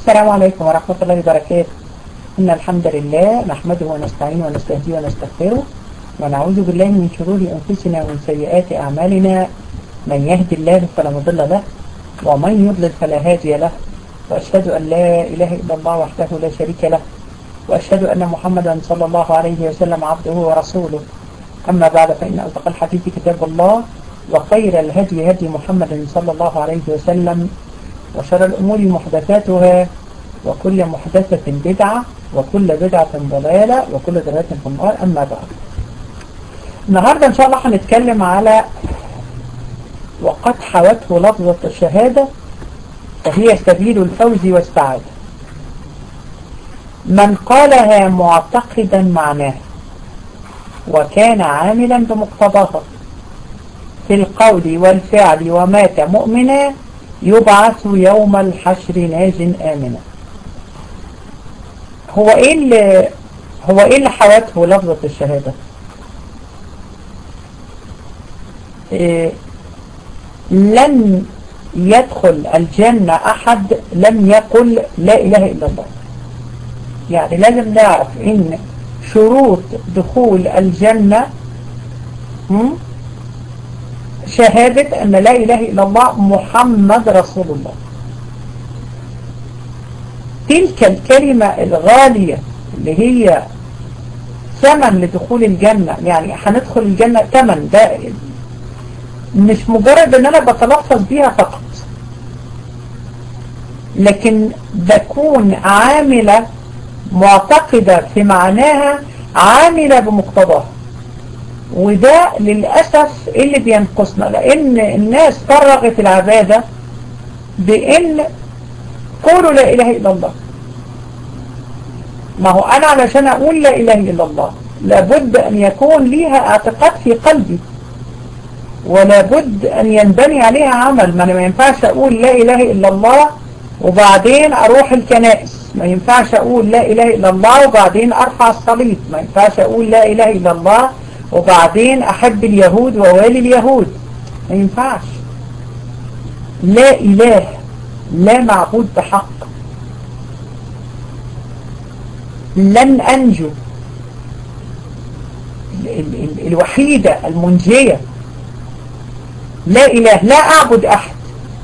السلام عليكم ورحمة الله وبركاته إن الحمد لله نحمده ونستعينه ونستهديه ونستغفره ونعوذ بالله من شرور أنفسنا ومن سيئات أعمالنا من يهدي الله فلا مضل له ومن يضلل فلا هادي له وأشهد أن لا إله إلا الله وحده لا شريك له وأشهد أن محمدا صلى الله عليه وسلم عبده ورسوله أما بعد فإن أصدق الحديث كتاب الله وخير الهدي هدي محمد صلى الله عليه وسلم وشر الأمور محدثاتها وكل محدثة بدعة وكل بدعة ضلالة وكل ضلالة في النار أما بعد النهاردة إن شاء الله هنتكلم على وقد حوته لفظة الشهادة وهي سبيل الفوز والسعادة من قالها معتقدا معناها وكان عاملا بمقتضاها في القول والفعل ومات مؤمنا يبعث يوم الحشر ناج آمنا هو ايه اللي هو ايه اللي حوته لفظة الشهادة إيه لن يدخل الجنة احد لم يقل لا اله الا الله يعني لازم نعرف ان شروط دخول الجنة شهادة أن لا إله إلا الله محمد رسول الله تلك الكلمة الغالية اللي هي ثمن لدخول الجنة يعني هندخل الجنة ثمن ده مش مجرد ان انا بتلفظ بيها فقط لكن بكون عاملة معتقدة في معناها عاملة بمقتضاها وده للأسف اللي بينقصنا لأن الناس فرغت العبادة بأن قولوا لا إله إلا الله ما هو أنا علشان أقول لا إله إلا الله لابد أن يكون ليها اعتقاد في قلبي ولابد أن ينبني عليها عمل ما أنا ما ينفعش أقول لا إله إلا الله وبعدين أروح الكنائس ما ينفعش أقول لا إله إلا الله وبعدين أرفع الصليب ما ينفعش أقول لا إله إلا الله وبعدين أحب اليهود ووالي اليهود ما ينفعش لا إله لا معبود بحق لن أنجو ال ال الوحيدة المنجية لا إله لا أعبد أحد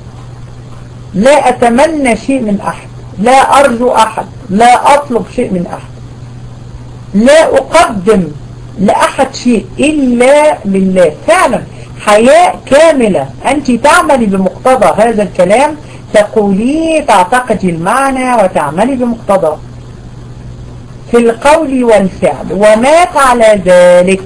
لا أتمنى شيء من أحد لا أرجو أحد لا أطلب شيء من أحد لا أقدم لأحد شيء إلا لله فعلا حياة كاملة أنت تعملي بمقتضى هذا الكلام تقولي تعتقدي المعنى وتعملي بمقتضى في القول والفعل ومات على ذلك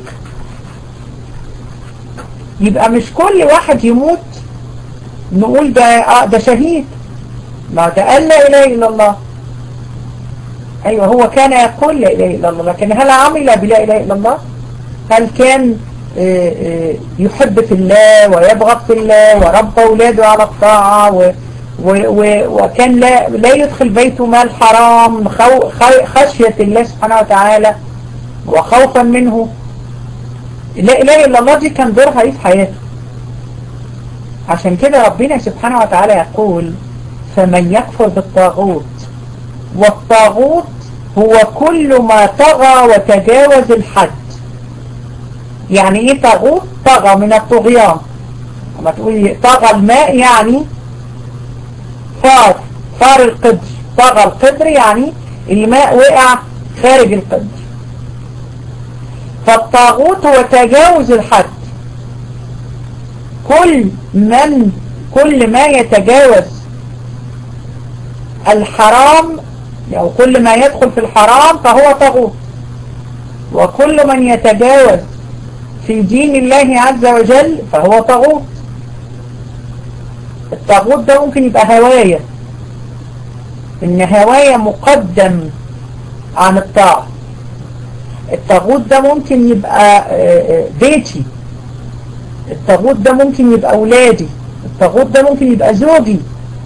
يبقى مش كل واحد يموت نقول ده آه ده شهيد ما ده قال لا إله إلا الله أيوة هو كان يقول لا إله إلا الله لكن هل عمل بلا إله إلا الله هل كان يحب في الله ويبغض في الله ورب أولاده على الطاعة و و و وكان لا, لا يدخل بيته مال حرام خشية الله سبحانه وتعالى وخوفا منه لا إله إلا الله دي كان دورها ايه في حياته عشان كده ربنا سبحانه وتعالى يقول فمن يكفر بالطاغوت والطاغوت هو كل ما طغى وتجاوز الحد يعني ايه طاغوت طغى من الطغيان لما تقولي طغى الماء يعني فار فار القدر طغى القدر يعني الماء وقع خارج القدر فالطاغوت هو تجاوز الحد كل من كل ما يتجاوز الحرام أو كل ما يدخل في الحرام فهو طاغوت وكل من يتجاوز في دين الله عز وجل فهو طاغوت الطاغوت ده ممكن يبقى هواية ان هواية مقدم عن الطاعة الطاغوت ده ممكن يبقى بيتي الطاغوت ده ممكن يبقى أولادي الطاغوت ده ممكن يبقى زوجي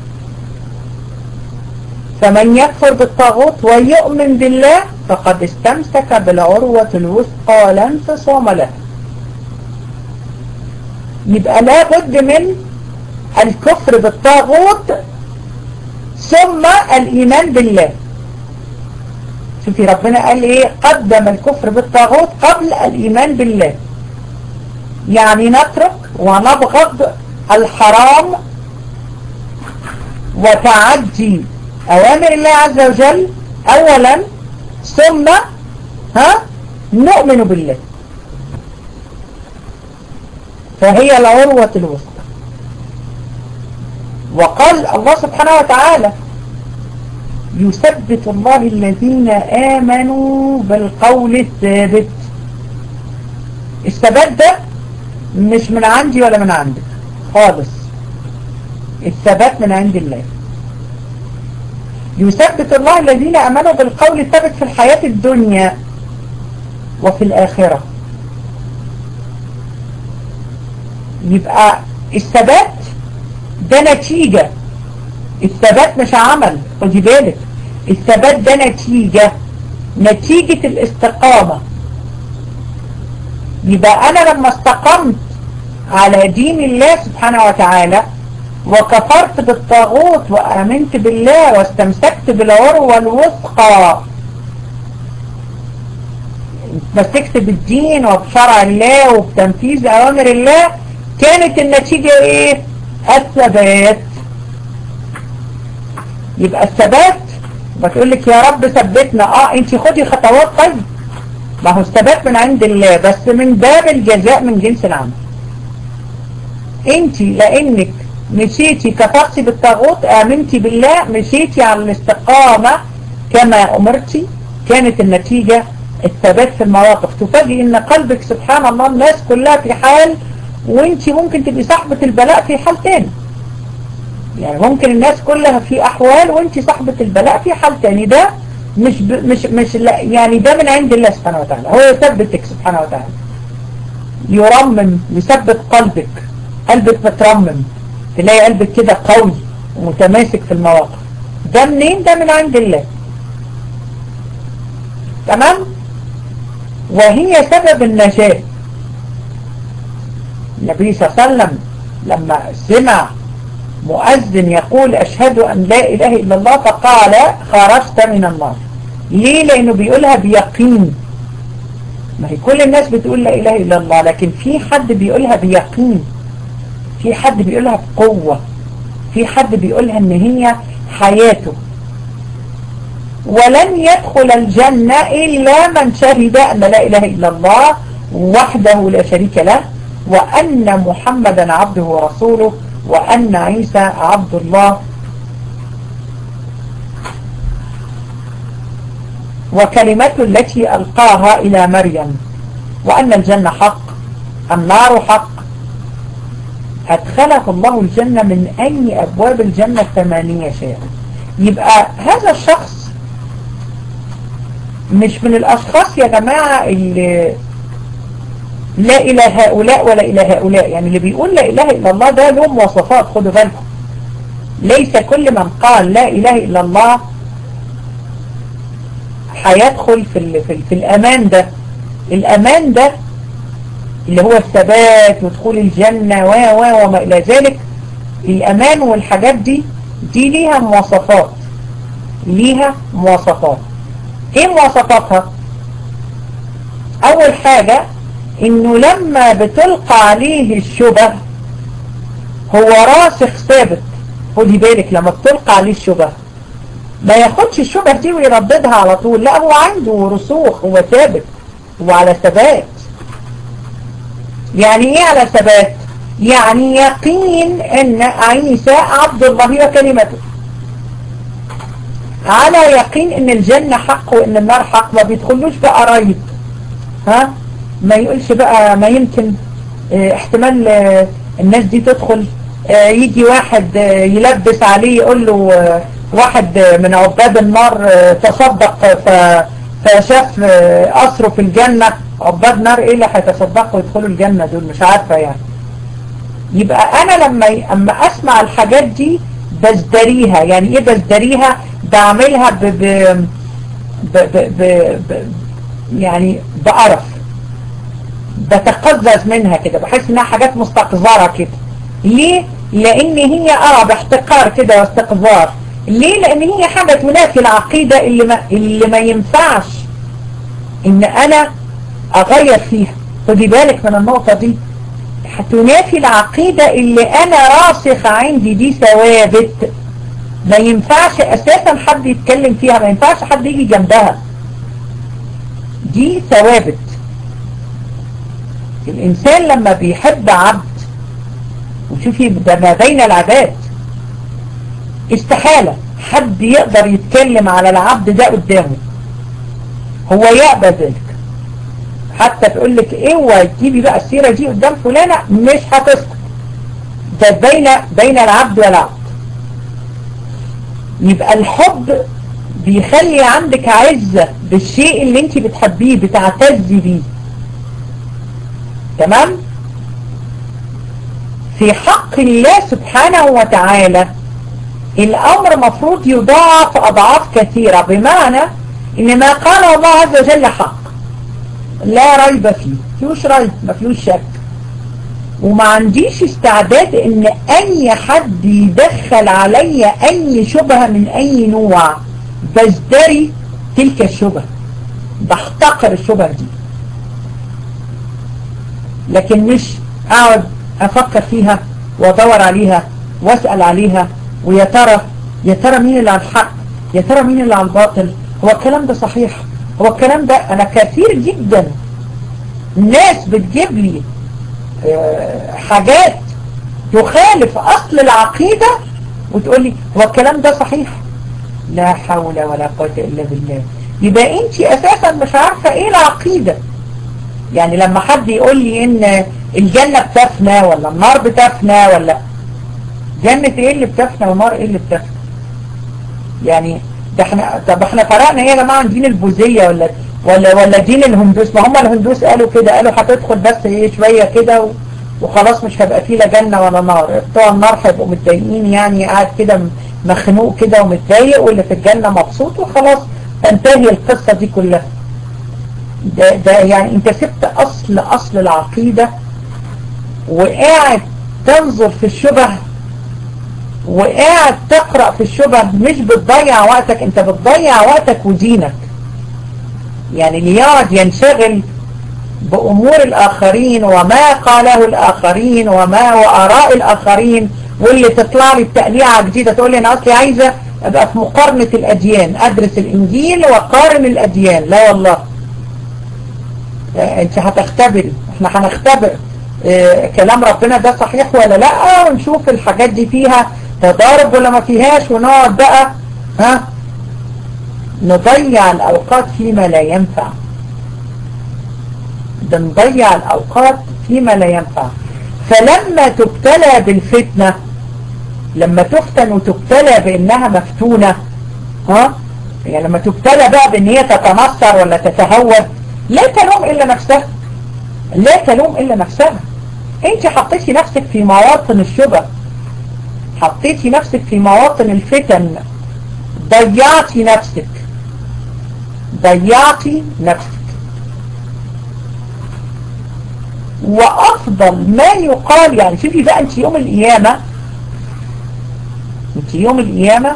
فمن يكفر بالطاغوت ويؤمن بالله فقد استمسك بالعروة الوثقى لا انفصام لها يبقى لابد من الكفر بالطاغوت ثم الإيمان بالله شوفي ربنا قال ايه قدم الكفر بالطاغوت قبل الإيمان بالله يعني نترك ونبغض الحرام وتعدي أوامر الله عز وجل أولا ثم ها نؤمن بالله فهي العروة الوسطى وقال الله سبحانه وتعالى يثبت الله الذين آمنوا بالقول الثابت الثبات ده مش من عندي ولا من عندك خالص الثبات من عند الله يثبت الله الذين أمنوا بالقول الثابت في الحياة الدنيا وفي الآخرة يبقى الثبات ده نتيجة الثبات مش عمل خدي بالك الثبات ده نتيجة نتيجة الاستقامة يبقى أنا لما استقمت على دين الله سبحانه وتعالى وكفرت بالطاغوت وآمنت بالله واستمسكت بالعروة الوثقى مسكت بالدين وبشرع الله وبتنفيذ أوامر الله كانت النتيجة ايه الثبات يبقى الثبات بتقول لك يا رب ثبتنا اه انت خدي خطوات طيب ما هو الثبات من عند الله بس من باب الجزاء من جنس العمل انت لانك مشيتي كفرتي بالطاغوت امنتي بالله مشيتي على الاستقامة كما امرتي كانت النتيجة الثبات في المواقف تفاجئ ان قلبك سبحان الله الناس كلها في حال وانت ممكن تبقي صاحبة البلاء في حال تاني يعني ممكن الناس كلها في احوال وانت صاحبة البلاء في حال تاني ده مش ب... مش مش لا يعني ده من عند الله سبحانه وتعالى هو يثبتك سبحانه وتعالى يرمم يثبت قلبك قلبك مترمم تلاقي قلبك كده قوي ومتماسك في المواقف ده منين ده من عند الله تمام وهي سبب النجاة النبي صلى الله عليه وسلم لما سمع مؤذن يقول أشهد أن لا إله إلا الله فقال خرجت من النار ليه لأنه بيقولها بيقين ما هي كل الناس بتقول لا إله إلا الله لكن في حد بيقولها بيقين في حد بيقولها بقوة في حد بيقولها ان هي حياته ولن يدخل الجنة إلا من شهد أن لا إله إلا الله وحده لا شريك له وأن محمدا عبده ورسوله وأن عيسى عبد الله وكلمته التي ألقاها إلى مريم وأن الجنة حق النار حق أدخله الله الجنة من أي أبواب الجنة الثمانية شيئا يبقى هذا الشخص مش من الأشخاص يا جماعة اللي لا إلى هؤلاء ولا إلى هؤلاء يعني اللي بيقول لا إله إلا الله ده له مواصفات خدوا بالكم ليس كل من قال لا إله إلا الله هيدخل في, ال في, ال في الأمان ده الأمان ده اللي هو الثبات ودخول الجنة و و وما إلى ذلك الأمان والحاجات دي دي ليها مواصفات ليها مواصفات ايه مواصفاتها اول حاجة انه لما بتلقى عليه الشبه هو راسخ ثابت خدي بالك لما بتلقى عليه الشبه ما ياخدش الشبه دي ويرددها على طول لا هو عنده رسوخ هو ثابت هو على ثبات يعني ايه على ثبات يعني يقين ان عيسى عبد الله وكلمته على يقين ان الجنة حق وان النار حق ما بيدخلوش بقى قرايب ها ما يقولش بقى ما يمكن اه احتمال اه الناس دي تدخل اه يجي واحد يلبس عليه يقول له واحد من عباد النار تصدق فشاف أسره في الجنة عباد نار ايه اللي هيتصدقوا ويدخلوا الجنة دول مش عارفة يعني يبقى انا لما اما اسمع الحاجات دي بزدريها يعني ايه بزدريها بعملها ب ب ب ب ب ب يعني بقرف بتقزز منها كده بحس انها حاجات مستقذرة كده ليه لان هي اه باحتقار كده واستقذار ليه لان هي حاجة تنافي العقيدة اللي ما, اللي ما ينفعش ان انا اغير فيها خدي بالك من النقطة دي هتنافي العقيدة اللي انا راسخ عندي دي ثوابت ما ينفعش اساسا حد يتكلم فيها ما ينفعش حد يجي جنبها دي ثوابت الانسان لما بيحب عبد وشوفي ده ما بين العباد استحالة حد يقدر يتكلم على العبد ده قدامه هو يقبل ذلك حتى تقول لك اوعى تجيبي بقى السيرة دي قدام فلانة مش هتسكت ده بين بين العبد والعبد يبقى الحب بيخلي عندك عزة بالشيء اللي انت بتحبيه بتعتزي بيه تمام في حق الله سبحانه وتعالى الأمر مفروض يضاعف أضعاف كثيرة بمعنى إن ما قال الله عز وجل حق لا ريب فيه فيهوش ريب ما فيهوش شك وما عنديش استعداد ان اي حد يدخل علي اي شبهة من اي نوع بزدري تلك الشبهة بحتقر الشبهة دي لكن مش اقعد افكر فيها وادور عليها واسأل عليها ويا ترى يا ترى مين اللي على الحق يا ترى مين اللي على الباطل هو الكلام ده صحيح هو الكلام ده انا كثير جدا ناس بتجيب لي حاجات تخالف اصل العقيدة وتقول لي هو الكلام ده صحيح لا حول ولا قوة الا بالله يبقى انت اساسا مش عارفة ايه العقيدة يعني لما حد يقول لي ان الجنة بتفنى ولا النار بتفنى ولا جنة ايه اللي بتفنى والنار ايه اللي بتفنى يعني ده احنا طب احنا فرقنا ايه يا جماعه عن دين البوذيه ولا ولا ولا دين الهندوس ما هم الهندوس قالوا كده قالوا هتدخل بس ايه شويه كده و... وخلاص مش هيبقى فيه لا جنه ولا نار بتوع النار هيبقوا متضايقين يعني قاعد كده مخنوق كده ومتضايق واللي في الجنه مبسوط وخلاص تنتهي القصه دي كلها ده, ده يعني انت سبت اصل اصل العقيده وقاعد تنظر في الشبه وقاعد تقرأ في الشبه مش بتضيع وقتك انت بتضيع وقتك ودينك يعني اللي يقعد ينشغل بأمور الآخرين وما قاله الآخرين وما وآراء الآخرين واللي تطلع لي بتقليعة جديدة تقول لي أنا أصلي عايزة أبقى في مقارنة الأديان أدرس الإنجيل وقارن الأديان لا والله أنت هتختبري احنا هنختبر اه كلام ربنا ده صحيح ولا لا ونشوف الحاجات دي فيها تضارب ولا ما فيهاش ونقعد بقى ها نضيع الأوقات فيما لا ينفع ده نضيع الأوقات فيما لا ينفع فلما تبتلى بالفتنة لما تفتن وتبتلى بأنها مفتونة ها يعني لما تبتلى بقى بأن هي تتنصر ولا تتهور لا تلوم إلا نفسها لا تلوم إلا نفسها انت حطيتي نفسك في مواطن الشبه حطيتي نفسك في مواطن الفتن ضيعتي نفسك ضيعتي نفسك وأفضل ما يقال يعني شوفي بقى انت يوم القيامة انت يوم القيامة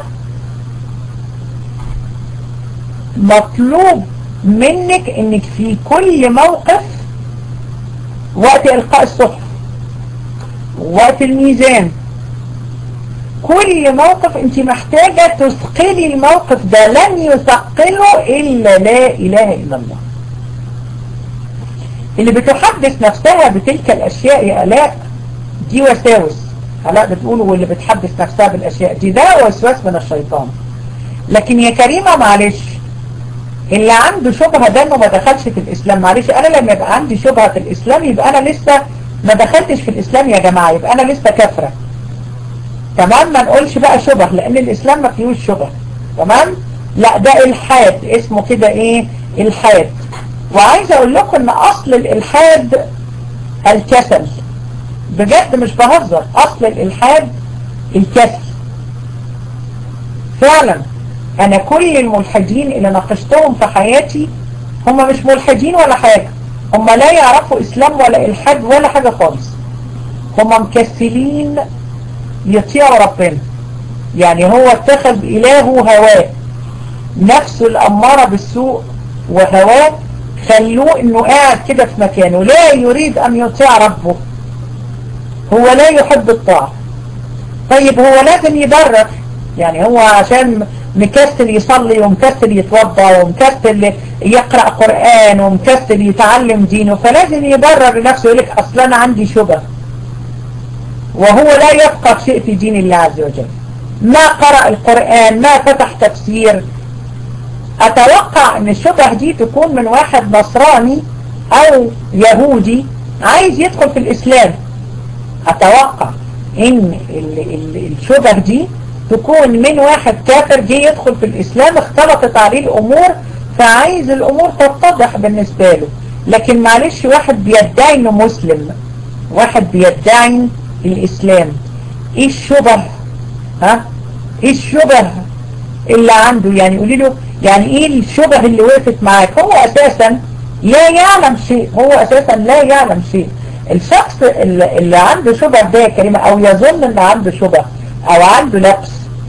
مطلوب منك انك في كل موقف وقت إلقاء الصحف وقت الميزان كل موقف انت محتاجة تثقلي الموقف ده لن يثقله إلا لا إله إلا الله اللي بتحدث نفسها بتلك الأشياء يا ألاء دي وساوس ألاء بتقولوا واللي بتحدث نفسها بالأشياء دي ده وسواس من الشيطان لكن يا كريمة معلش اللي عنده شبهة ده انه ما دخلش في الإسلام معلش أنا لما يبقى عندي شبهة في الإسلام يبقى أنا لسه ما دخلتش في الإسلام يا جماعة يبقى أنا لسه كافرة تمام ما نقولش بقى شبه لان الاسلام ما فيهوش شبه تمام لا ده الحاد اسمه كده ايه الحاد وعايز اقول لكم ان اصل الالحاد الكسل بجد مش بهزر اصل الالحاد الكسل فعلا انا كل الملحدين اللي ناقشتهم في حياتي هم مش ملحدين ولا حاجة هم لا يعرفوا اسلام ولا الحاد ولا حاجة خالص هم مكسلين يطيعوا ربنا يعني هو اتخذ إلهه هواه نفسه الأمارة بالسوء وهواه خلوه انه قاعد كده في مكانه لا يريد ان يطيع ربه هو لا يحب الطاعة طيب هو لازم يبرر يعني هو عشان مكسل يصلي ومكسل يتوضى ومكسل يقرأ قرآن ومكسل يتعلم دينه فلازم يبرر لنفسه يقول لك اصلا انا عندي شبه وهو لا يفقه شيء في دين الله عز وجل ما قرأ القرآن ما فتح تفسير اتوقع ان الشبه دي تكون من واحد نصراني او يهودي عايز يدخل في الاسلام اتوقع ان الشبه دي تكون من واحد كافر جه يدخل في الاسلام اختلطت عليه الامور فعايز الامور تتضح بالنسبة له لكن معلش واحد بيدعي انه مسلم واحد بيدعي الاسلام ايه الشبه ها ايه الشبه اللي عنده يعني قولي له يعني ايه الشبه اللي وقفت معاك هو اساسا لا يعلم شيء هو اساسا لا يعلم شيء الشخص اللي, اللي عنده شبه ده كلمة او يظن ان عنده شبه او عنده لبس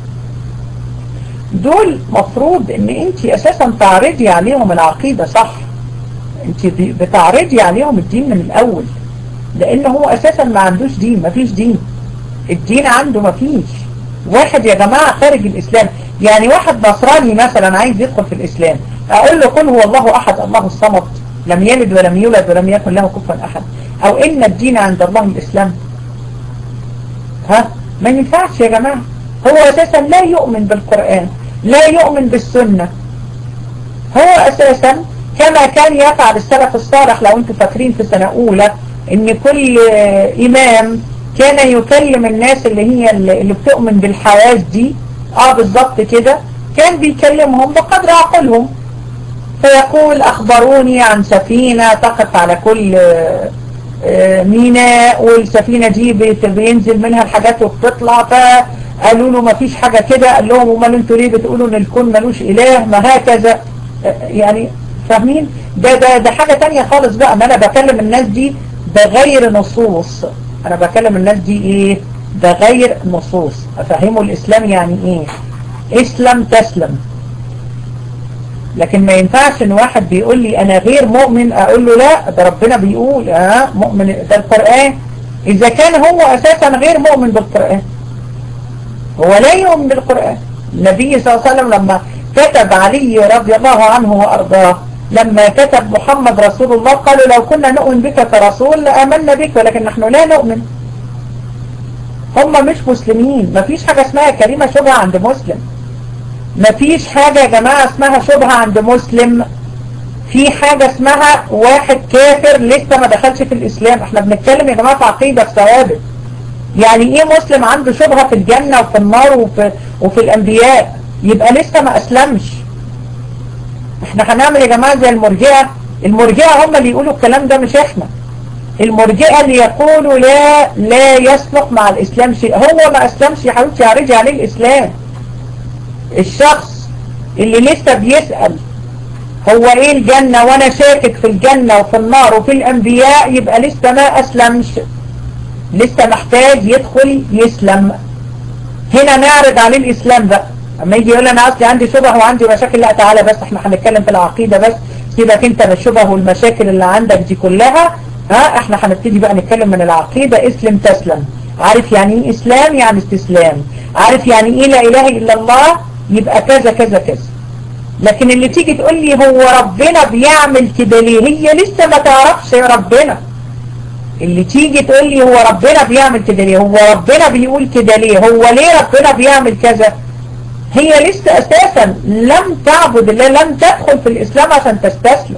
دول مفروض ان انت اساسا تعرضي عليهم العقيدة صح انت بتعرضي عليهم الدين من الاول لان هو اساسا ما عندوش دين ما فيش دين الدين عنده ما فيش واحد يا جماعة خارج الاسلام يعني واحد نصراني مثلا عايز يدخل في الاسلام اقول له قل هو الله احد الله الصمد لم يلد ولم يولد ولم يكن له كفوا احد او ان الدين عند الله الاسلام ها ما ينفعش يا جماعة هو اساسا لا يؤمن بالقرآن لا يؤمن بالسنة هو اساسا كما كان يفعل السلف الصالح لو انتم فاكرين في سنة اولى ان كل امام كان يكلم الناس اللي هي اللي بتؤمن بالحواس دي اه بالضبط كده كان بيكلمهم بقدر عقلهم فيقول اخبروني عن سفينة تقف على كل ميناء والسفينة دي بينزل منها الحاجات وبتطلع فقالوا له ما فيش حاجة كده قال لهم امال انتوا ليه بتقولوا ان الكون ملوش اله ما هكذا يعني فاهمين ده ده ده حاجة تانية خالص بقى ما انا بكلم الناس دي بغير نصوص انا بكلم الناس دي ايه بغير نصوص افهموا الاسلام يعني ايه اسلم تسلم لكن ما ينفعش ان واحد بيقول لي انا غير مؤمن اقول له لا ده ربنا بيقول اه مؤمن ده القرآن اذا كان هو اساسا غير مؤمن بالقرآن هو لا يؤمن بالقرآن النبي صلى الله عليه وسلم لما كتب علي رضي الله عنه وارضاه لما كتب محمد رسول الله قالوا لو كنا نؤمن بك كرسول لآمنا بك ولكن نحن لا نؤمن هم مش مسلمين مفيش حاجة اسمها كلمة شبهة عند مسلم مفيش حاجة يا جماعة اسمها شبهة عند مسلم في حاجة اسمها واحد كافر لسه ما دخلش في الإسلام احنا بنتكلم يا جماعة في عقيدة في ثوابت يعني ايه مسلم عنده شبهة في الجنة وفي النار وفي, وفي الأنبياء يبقى لسه ما أسلمش احنا هنعمل يا جماعة زي المرجئة المرجئة هم اللي يقولوا الكلام ده مش احنا المرجئة اللي يقولوا لا لا يصلح مع الإسلام شيء هو ما أسلمش يا حبيبتي عرضي عليه الإسلام الشخص اللي لسه بيسأل هو ايه الجنة وانا شاكك في الجنة وفي النار وفي الانبياء يبقى لسه ما اسلمش لسه محتاج يدخل يسلم هنا نعرض عليه الاسلام بقى اما يجي يقول انا اصلي عندي شبه وعندي مشاكل لا تعالى بس احنا هنتكلم في العقيدة بس سيبك انت من الشبه والمشاكل اللي عندك دي كلها ها احنا هنبتدي بقى نتكلم من العقيدة اسلم تسلم عارف يعني ايه اسلام يعني استسلام عارف يعني ايه لا اله الا الله يبقى كذا كذا كذا لكن اللي تيجي تقول لي هو ربنا بيعمل كده ليه هي لسه ما تعرفش يا ربنا اللي تيجي تقول لي هو ربنا بيعمل كده ليه هو ربنا بيقول كده ليه هو ليه ربنا بيعمل كذا هي لسه اساسا لم تعبد الله لم تدخل في الاسلام عشان تستسلم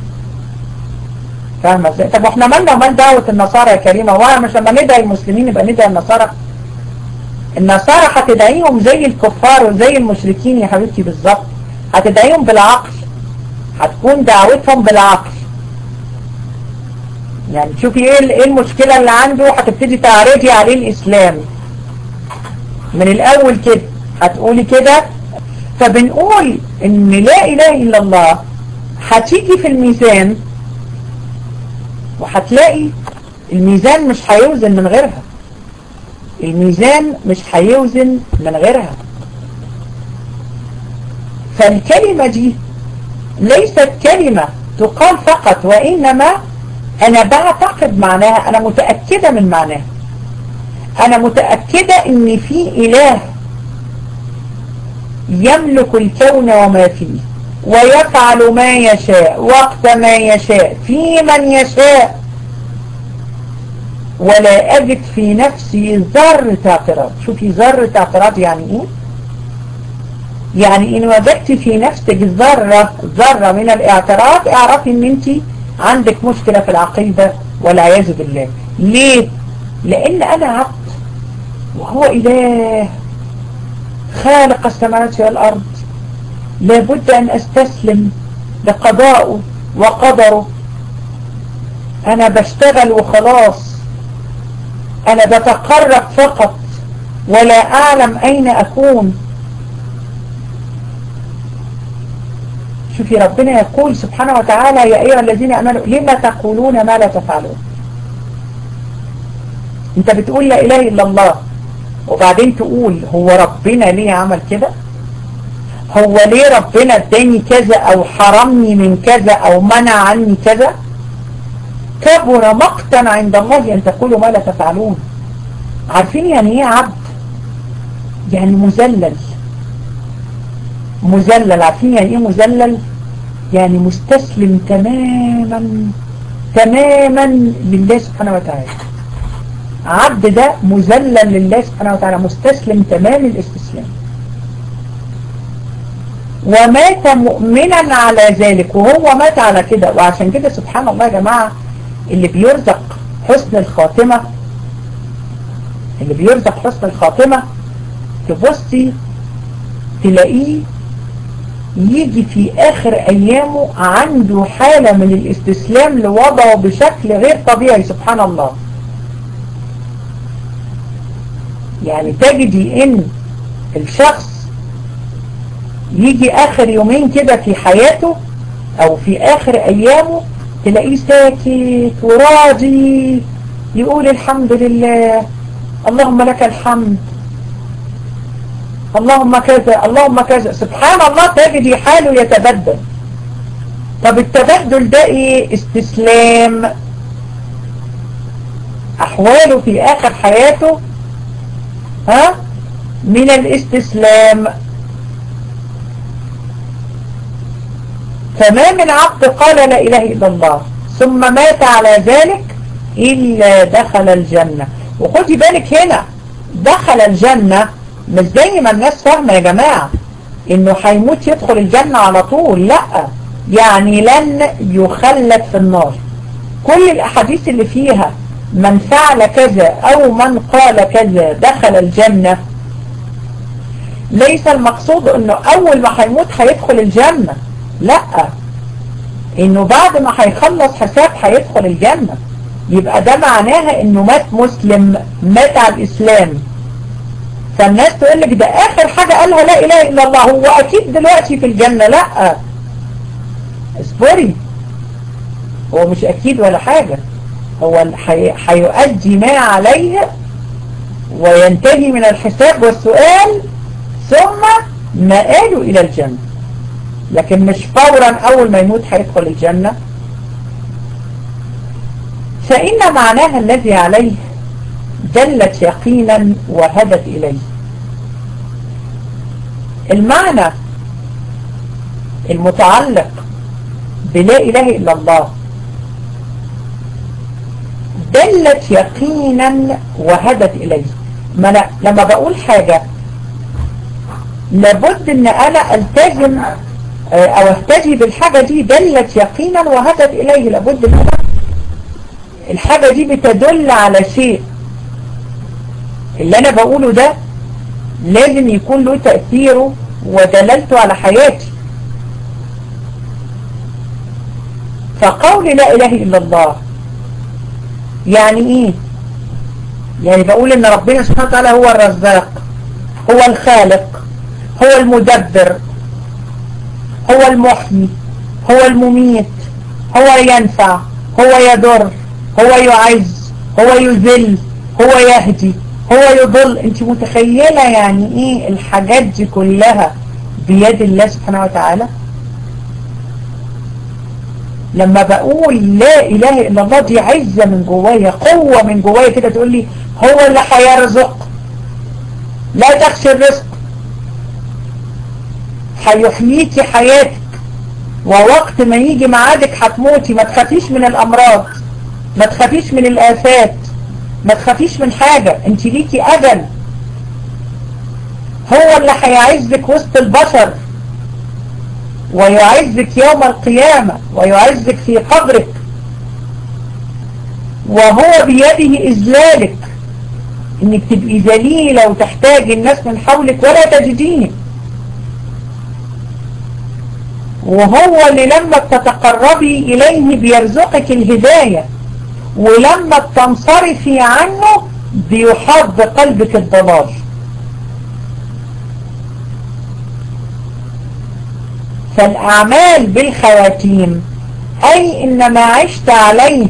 فاهمة ازاي طب واحنا مالنا ومال دعوة النصارى يا كريمة وانا مش لما ندعي المسلمين يبقى ندعي النصارى النصارى هتدعيهم زي الكفار وزي المشركين يا حبيبتي بالظبط هتدعيهم بالعقل هتكون دعوتهم بالعقل يعني تشوفي ايه المشكلة اللي عنده هتبتدي تعرضي عليه الاسلام من الاول كده هتقولي كده فبنقول ان لا اله الا الله هتيجي في الميزان وهتلاقي الميزان مش هيوزن من غيرها الميزان مش هيوزن من غيرها فالكلمة دي ليست كلمة تقال فقط وإنما أنا بعتقد معناها أنا متأكدة من معناها أنا متأكدة إن في إله يملك الكون وما فيه ويفعل ما يشاء وقت ما يشاء في من يشاء ولا أجد في نفسي ذرة اعتراض شوفي ذرة اعتراض يعني إيه يعني إن وجدت في نفسك ذرة ذرة من الاعتراض اعرفي إن أنت عندك مشكلة في العقيدة والعياذ بالله ليه؟ لأن أنا عبد وهو إله خالق السماوات والأرض لابد أن أستسلم لقضائه وقدره أنا بشتغل وخلاص أنا بتقرب فقط ولا أعلم أين أكون شوفي ربنا يقول سبحانه وتعالى يا أيها الذين أمنوا لما تقولون ما لا تفعلون انت بتقول لا إله إلا الله وبعدين تقول هو ربنا ليه عمل كده هو ليه ربنا اداني كذا او حرمني من كذا او منع عني كذا كبر مقتا عند الله ان تقولوا ما لا تفعلون عارفين يعني ايه عبد يعني مذلل مذلل عارفين يعني ايه مذلل يعني مستسلم تماما تماما لله سبحانه وتعالى عبد ده مذلل لله سبحانه وتعالى مستسلم تمام الاستسلام ومات مؤمنا على ذلك وهو مات على كده وعشان كده سبحان الله يا جماعة اللي بيرزق حسن الخاتمة اللي بيرزق حسن الخاتمة تبصي تلاقيه يجي في آخر أيامه عنده حالة من الاستسلام لوضعه بشكل غير طبيعي سبحان الله يعني تجدي ان الشخص يجي اخر يومين كده في حياته او في اخر ايامه تلاقيه ساكت وراضي يقول الحمد لله اللهم لك الحمد اللهم كذا اللهم كذا سبحان الله تجدي حاله يتبدل طب التبدل ده ايه استسلام احواله في اخر حياته ها من الاستسلام فما من عبد قال لا إله إلا الله ثم مات على ذلك إلا دخل الجنة وخدي بالك هنا دخل الجنة مش زي ما الناس فاهمة يا جماعة انه هيموت يدخل الجنة على طول لا يعني لن يخلد في النار كل الاحاديث اللي فيها من فعل كذا او من قال كذا دخل الجنة ليس المقصود انه اول ما هيموت هيدخل الجنة لا انه بعد ما هيخلص حساب هيدخل الجنة يبقى ده معناها انه مات مسلم مات على الاسلام فالناس تقول لك ده اخر حاجة قالها لا اله الا الله هو اكيد دلوقتي في الجنة لا اصبري هو مش اكيد ولا حاجة هو هيؤدي ما عليه وينتهي من الحساب والسؤال ثم مآله الى الجنة لكن مش فورا اول ما يموت هيدخل الجنة فإن معناها الذي عليه دلت يقينا وهدت إليه المعنى المتعلق بلا إله إلا الله دلت يقينا وهدت إليه ما أنا لما بقول حاجة لابد ان انا التزم او اهتدي بالحاجة دي دلت يقينا وهدت اليه لابد ان انا الحاجة دي بتدل على شيء اللي انا بقوله ده لازم يكون له تأثيره ودلالته على حياتي فقول لا اله الا الله يعني ايه يعني بقول ان ربنا سبحانه وتعالى هو الرزاق هو الخالق هو المدبر هو المحيي هو المميت هو ينفع هو يضر هو يعز هو يذل هو يهدي هو يضل انت متخيلة يعني ايه الحاجات دي كلها بيد الله سبحانه وتعالى لما بقول لا اله الا الله دي عزة من جوايا قوة من جوايا كده تقول لي هو اللي هيرزق لا تخشى الرزق هيحييكي حياتك ووقت ما يجي معادك هتموتي ما تخافيش من الامراض ما تخافيش من الآفات ما تخافيش من حاجة انت ليكي أجل هو اللي هيعزك وسط البشر ويعزك يوم القيامة ويعزك في قبرك وهو بيده إذلالك انك تبقي ذليلة وتحتاج الناس من حولك ولا تجدينه وهو اللي لما بتتقربي إليه بيرزقك الهداية ولما بتنصرفي عنه بيحاط بقلبك الضلال فالأعمال بالخواتيم أي إن ما عشت عليه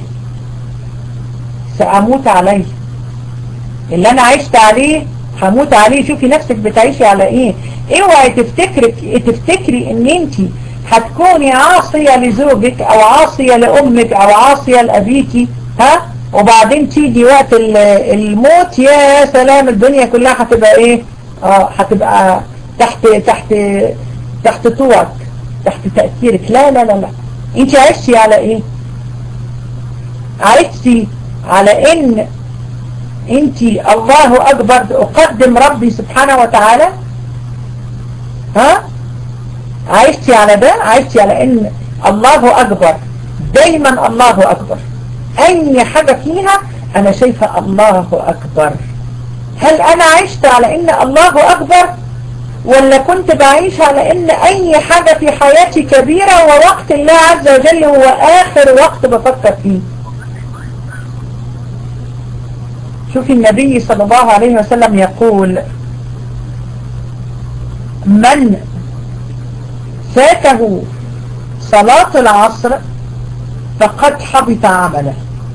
سأموت عليه اللي أنا عشت عليه هموت عليه شوفي نفسك بتعيشي على إيه اوعي تفتكري تفتكري إن أنتي هتكوني عاصية لزوجك او عاصية لامك او عاصية لابيكي ها وبعدين تيجي وقت الموت يا سلام الدنيا كلها هتبقى ايه اه هتبقى تحت تحت تحت طوعك تحت تأثيرك لا لا لا لا انت عشتي على ايه عشتي على ان انت الله اكبر اقدم ربي سبحانه وتعالى ها عشتي على ده عشتي على ان الله اكبر دايما الله اكبر اي حاجة فيها انا شايفة الله اكبر هل انا عشت على ان الله اكبر ولا كنت بعيش على ان اي حاجة في حياتي كبيرة ووقت الله عز وجل هو اخر وقت بفكر فيه شوفي النبي صلى الله عليه وسلم يقول من فاته صلاة العصر فقد حبط عمله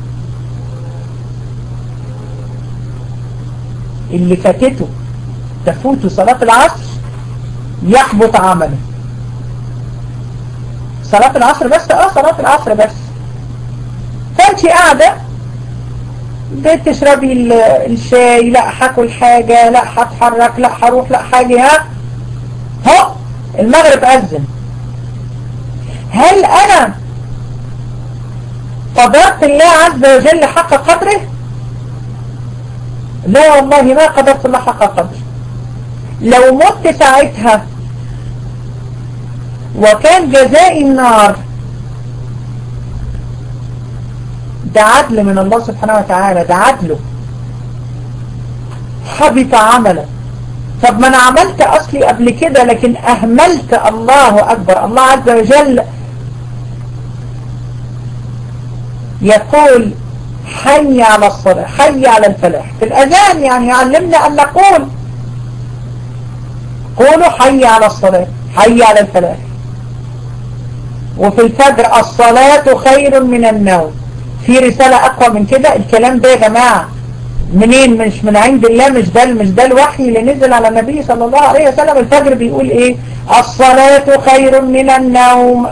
اللي فاتته تفوت صلاة العصر يحبط عمله صلاة العصر بس اه صلاة العصر بس فانت قاعدة بتشربي الشاي لا هاكل حاجة لا هتحرك لا هروح لا حاجة ها هو المغرب أذن هل أنا قدرت الله عز وجل حق قدره لا والله ما قدرت الله حق قدره لو مت ساعتها وكان جزاء النار ده عدل من الله سبحانه وتعالى ده عدله حبط عمله طب ما انا عملت اصلي قبل كده لكن اهملت الله اكبر الله عز وجل يقول حي على الصلاة حي على الفلاح في الاذان يعني يعلمنا ان نقول قولوا حي على الصلاة حي على الفلاح وفي الفجر الصلاة خير من النوم في رسالة اقوى من كده الكلام ده يا جماعة منين مش من عند الله مش ده مش ده الوحي اللي نزل على النبي صلى الله عليه وسلم الفجر بيقول ايه الصلاة خير من النوم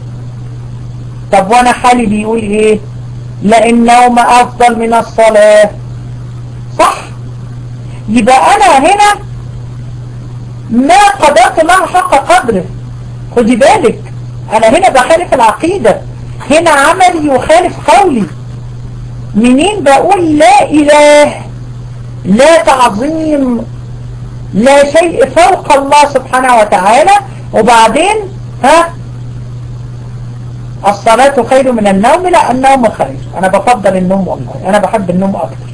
طب وانا حالي بيقول ايه لا النوم افضل من الصلاة صح يبقى انا هنا ما قدرت الله حق قدره خدي بالك انا هنا بخالف العقيدة هنا عملي يخالف قولي منين بقول لا إله لا تعظيم لا شيء فوق الله سبحانه وتعالى وبعدين ها الصلاة خير من النوم لا النوم خير أنا بفضل النوم والله أنا بحب النوم أكتر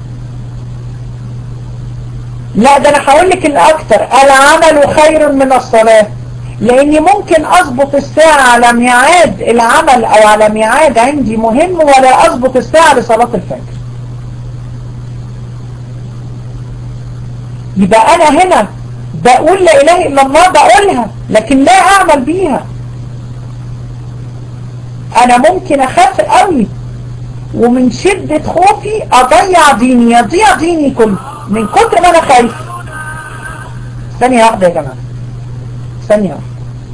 لا ده أنا هقول لك الأكتر العمل خير من الصلاة لاني ممكن اضبط الساعة على ميعاد العمل او على ميعاد عندي مهم ولا اضبط الساعة لصلاة الفجر يبقى انا هنا بقول لا اله الا الله بقولها لكن لا اعمل بيها انا ممكن اخاف قوي ومن شدة خوفي اضيع ديني يضيع ديني كله من كتر ما انا خايف ثانية واحدة يا جماعة ثانية واحدة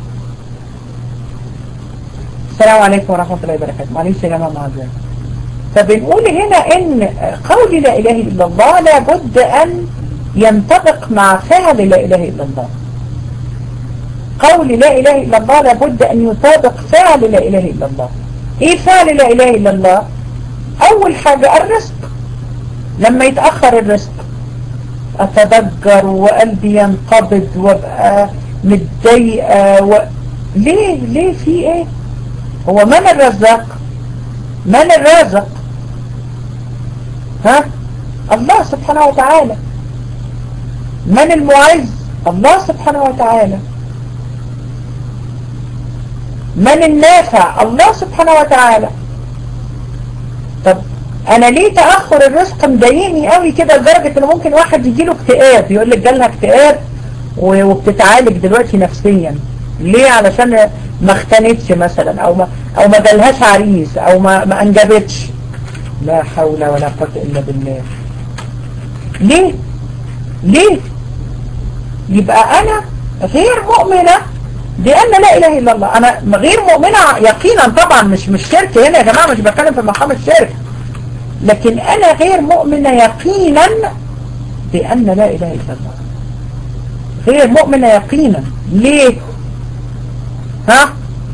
السلام عليكم ورحمة الله وبركاته معلش يا جماعة معذرة فبنقول هنا ان قول لا اله الا الله لابد ان ينطبق مع فعل لا اله الا الله قول لا اله الا الله لابد ان يطابق فعل لا اله الا الله ايه فعل لا اله الا الله اول حاجة الرزق لما يتأخر الرزق اتضجر وقلبي ينقبض وابقى متضايقة و... ليه ليه في ايه هو من الرزاق من الرازق ها الله سبحانه وتعالى من المعز الله سبحانه وتعالى من النافع الله سبحانه وتعالى طب انا ليه تأخر الرزق مضايقني قوي كده لدرجة ان ممكن واحد يجيله اكتئاب يقول لك جالها اكتئاب وبتتعالج دلوقتي نفسيا ليه علشان ما اختنتش مثلا او ما او ما جالهاش عريس او ما ما انجبتش لا حول ولا قوه الا بالله ليه ليه يبقى انا غير مؤمنة بأن لا إله إلا الله أنا غير مؤمنة يقينا طبعا مش مش شرك هنا يا جماعة مش بتكلم في مقام الشرك لكن أنا غير مؤمنة يقينا بأن لا إله إلا الله غير مؤمنة يقينا ليه ها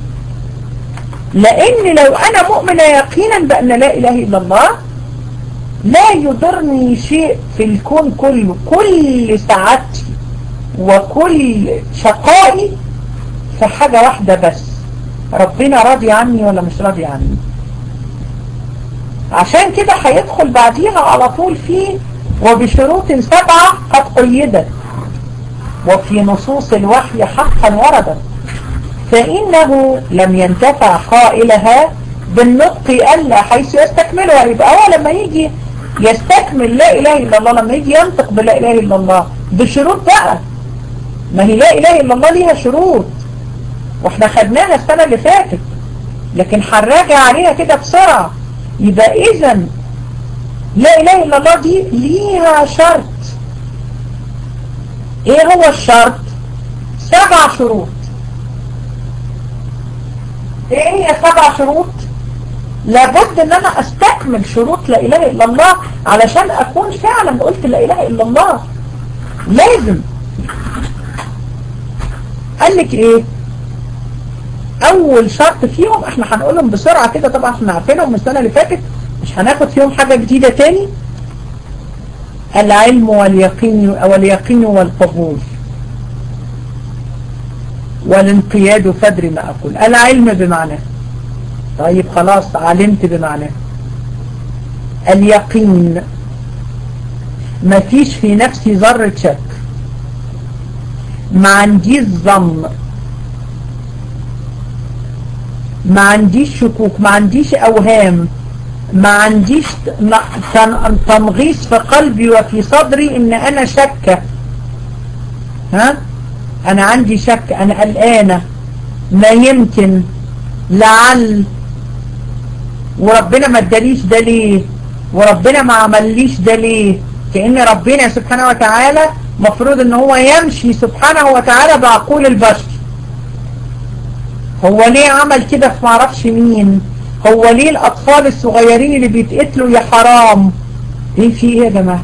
لأن لو أنا مؤمنة يقينا بأن لا إله إلا الله لا يضرني شيء في الكون كله كل سعادتي وكل شقائي في حاجة واحدة بس ربنا راضي عني ولا مش راضي عني عشان كده هيدخل بعديها على طول فيه وبشروط سبعة قد قيدت وفي نصوص الوحي حقا وردت فإنه لم ينتفع قائلها بالنطق ألا حيث يستكملها يبقى هو لما يجي يستكمل لا إله إلا الله لما يجي ينطق بلا إله إلا الله بشروط بقى ما هي لا إله إلا الله ليها شروط واحنا خدناها السنة اللي فاتت لكن هنراجع عليها كده بسرعة يبقى إذا لا إله إلا الله دي ليها شرط إيه هو الشرط سبع شروط ايه هي سبع شروط لابد ان انا استكمل شروط لا اله الا الله علشان اكون فعلا قلت لا اله الا الله لازم قال لك ايه اول شرط فيهم احنا هنقولهم بسرعة كده طبعا احنا عارفينهم من السنة اللي فاتت مش هناخد فيهم حاجة جديدة تاني العلم واليقين واليقين والقبول والانقياد فدر ما أقول العلم بمعنى طيب خلاص علمت بمعنى اليقين ما فيش في نفسي ذرة شك ما عنديش ظن ما عنديش شكوك ما عنديش أوهام ما عنديش تمغيص في قلبي وفي صدري ان انا شكة ها انا عندي شك انا قلقانة ما يمكن لعل وربنا ما اداليش ده ليه وربنا ما عمليش ده ليه كأن ربنا سبحانه وتعالى مفروض ان هو يمشي سبحانه وتعالى بعقول البشر هو ليه عمل كده في معرفش مين هو ليه الاطفال الصغيرين اللي بيتقتلوا يا حرام ايه في ايه يا جماعة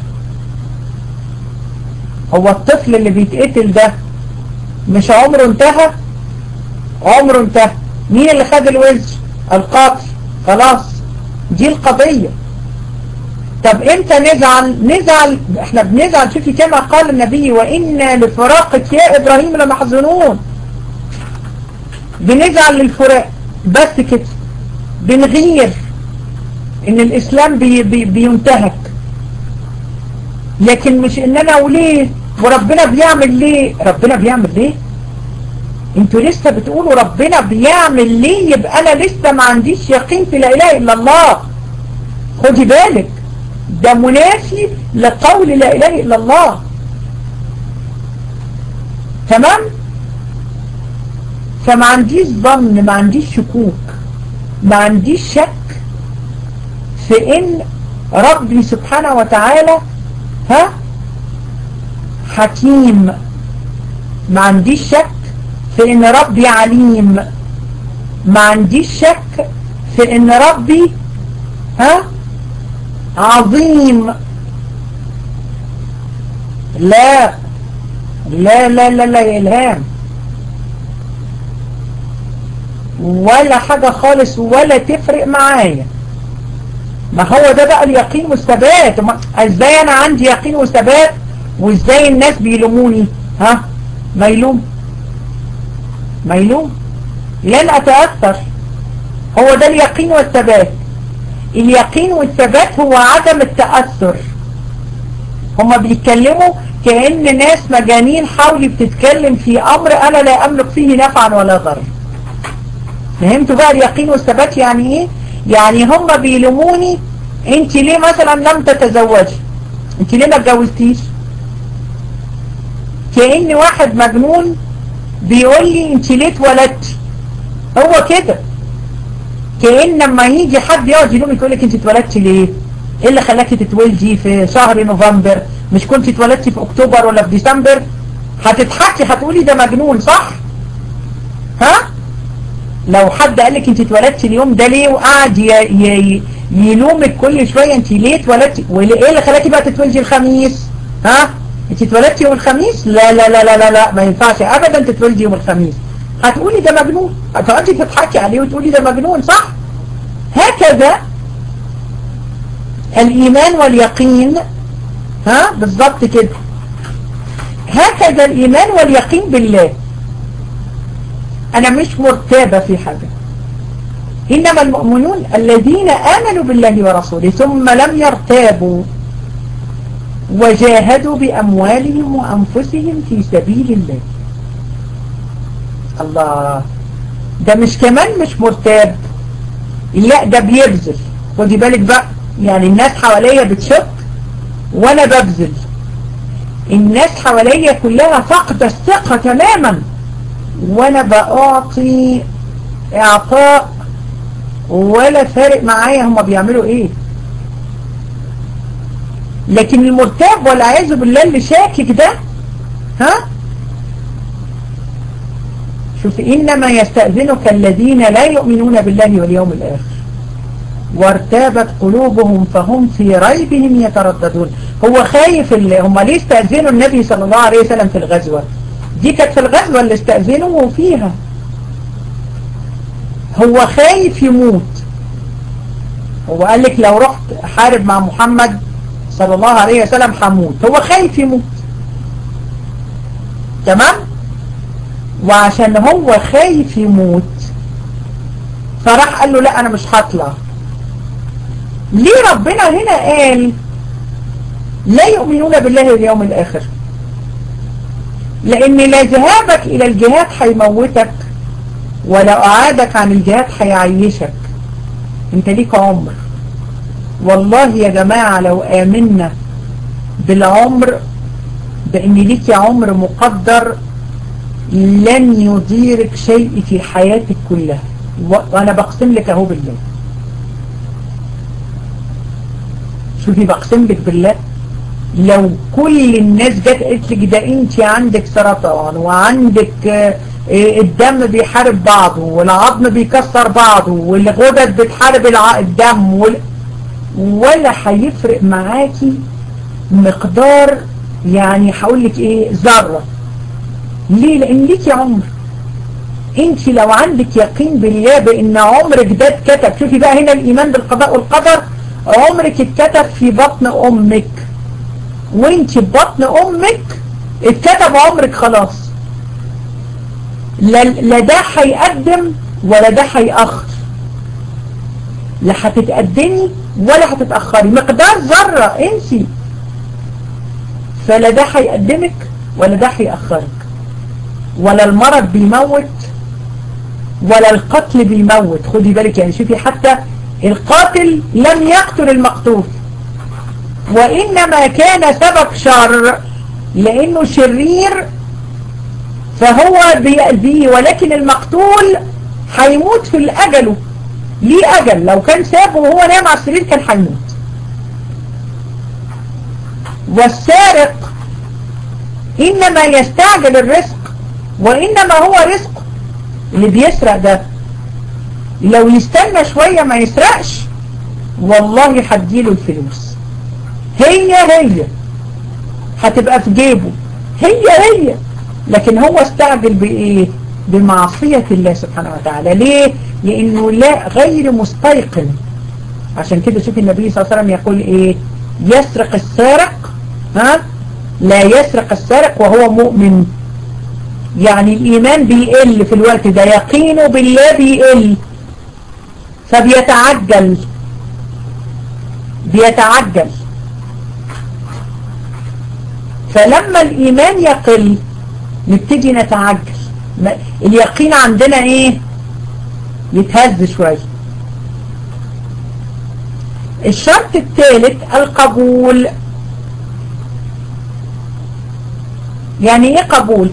هو الطفل اللي بيتقتل ده مش عمره انتهى عمره انتهى مين اللي خد الوزر القاتل خلاص دي القضية طب امتى نزعل نزعل احنا بنزعل شوفي كما قال النبي وإنا لفراقك يا إبراهيم لمحزنون بنزعل للفراق بس كده بنغير ان الاسلام بي بي بينتهك لكن مش ان انا وليه وربنا بيعمل ليه ربنا بيعمل ليه انتوا لسه بتقولوا ربنا بيعمل ليه يبقى انا لسه ما عنديش يقين في لا اله الا الله خدي بالك ده منافي لقول لا اله الا الله تمام فما عنديش ظن ما عنديش شكوك ما عنديش شك في ان ربي سبحانه وتعالى ها حكيم ما عنديش شك في ان ربي عليم ما عنديش شك في ان ربي ها عظيم لا لا لا لا لا يا إلهام ولا حاجة خالص ولا تفرق معايا ما هو ده بقى اليقين والثبات ازاي انا عندي يقين وثبات وازاي الناس بيلوموني ها ما يلوم ما يلوم لن اتأثر هو ده اليقين والثبات اليقين والثبات هو عدم التأثر هما بيتكلموا كأن ناس مجانين حولي بتتكلم في أمر أنا لا أملك فيه نفعا ولا ضرر فهمتوا بقى اليقين والثبات يعني إيه يعني هما بيلوموني انت ليه مثلا لم تتزوجي انت ليه ما اتجوزتيش كأن واحد مجنون بيقول لي انت ليه اتولدتي هو كده كأن لما يجي حد يقعد يلومك يقول لك انت اتولدتي ليه ايه اللي خلاكي تتولدي في شهر نوفمبر مش كنت اتولدتي في اكتوبر ولا في ديسمبر هتضحكي هتقولي ده مجنون صح ها لو حد قال لك انت اتولدتي اليوم ده ليه وقعد يلومك كل شوية انت ليه اتولدتي وايه اللي خلاكي بقى تتولدي الخميس ها انت اتولدتي يوم الخميس لا لا لا لا لا, لا ما ينفعش ابدا تتولدي يوم الخميس هتقولي ده مجنون هتقعدي تضحكي عليه وتقولي ده مجنون صح هكذا الإيمان واليقين ها بالضبط كده هكذا الإيمان واليقين بالله أنا مش مرتابة في حاجة إنما المؤمنون الذين آمنوا بالله ورسوله ثم لم يرتابوا وجاهدوا بأموالهم وأنفسهم في سبيل الله الله ده مش كمان مش مرتاب لا ده بيبذل خدي بالك بقى يعني الناس حواليا بتشك وانا ببذل الناس حواليا كلها فقد الثقة تماما وانا بأعطي اعطاء ولا فارق معايا هما بيعملوا ايه لكن المرتاب والعياذ بالله اللي شاكك ده ها شوف إنما يستأذنك الذين لا يؤمنون بالله واليوم الآخر وارتابت قلوبهم فهم في ريبهم يترددون هو خايف اللي هم ليه استأذنوا النبي صلى الله عليه وسلم في الغزوة دي كانت في الغزوة اللي استأذنوا فيها هو خايف يموت هو قال لك لو رحت حارب مع محمد صلى الله عليه وسلم حموت هو خايف يموت تمام وعشان هو خايف يموت فراح قال له لا انا مش هطلع ليه ربنا هنا قال لا يؤمنون بالله واليوم الاخر لان لا ذهابك الى الجهاد هيموتك ولا اعادك عن الجهاد هيعيشك انت ليك عمر والله يا جماعة لو آمنا بالعمر بأن ليك عمر مقدر لن يضيرك شيء في حياتك كلها وأنا بقسم لك أهو بالله شوفي بقسم لك بالله لو كل الناس جت قالت لك ده انت عندك سرطان وعندك الدم بيحارب بعضه والعظم بيكسر بعضه والغدد بتحارب الدم وال... ولا هيفرق معاكي مقدار يعني هقول لك ايه ذره ليه لان ليكي عمر انت لو عندك يقين بالله بان عمرك ده اتكتب شوفي بقى هنا الايمان بالقضاء والقدر عمرك اتكتب في بطن امك وانت في بطن امك اتكتب عمرك خلاص لا, لا ده هيقدم ولا ده هيأخر لا هتتقدمي ولا هتتأخري مقدار ذرة انسي فلا ده هيقدمك ولا ده هيأخرك ولا المرض بيموت ولا القتل بيموت خدي بالك يعني شوفي حتى القاتل لم يقتل المقتول وإنما كان سبب شر لأنه شرير فهو بيأذيه ولكن المقتول هيموت في الأجله ليه أجل لو كان سابه وهو نام على السرير كان هيموت والسارق إنما يستعجل الرزق وإنما هو رزق اللي بيسرق ده لو يستنى شوية ما يسرقش والله هديله الفلوس هي هي هتبقى في جيبه هي هي لكن هو استعجل بإيه بمعصية الله سبحانه وتعالى ليه لأنه لا غير مستيقن عشان كده شوف النبي صلى الله عليه وسلم يقول إيه يسرق السارق ها لا يسرق السارق وهو مؤمن يعني الإيمان بيقل في الوقت ده يقينه بالله بيقل فبيتعجل بيتعجل فلما الإيمان يقل نبتدي نتعجل اليقين عندنا ايه يتهز شوية الشرط الثالث القبول يعني ايه قبول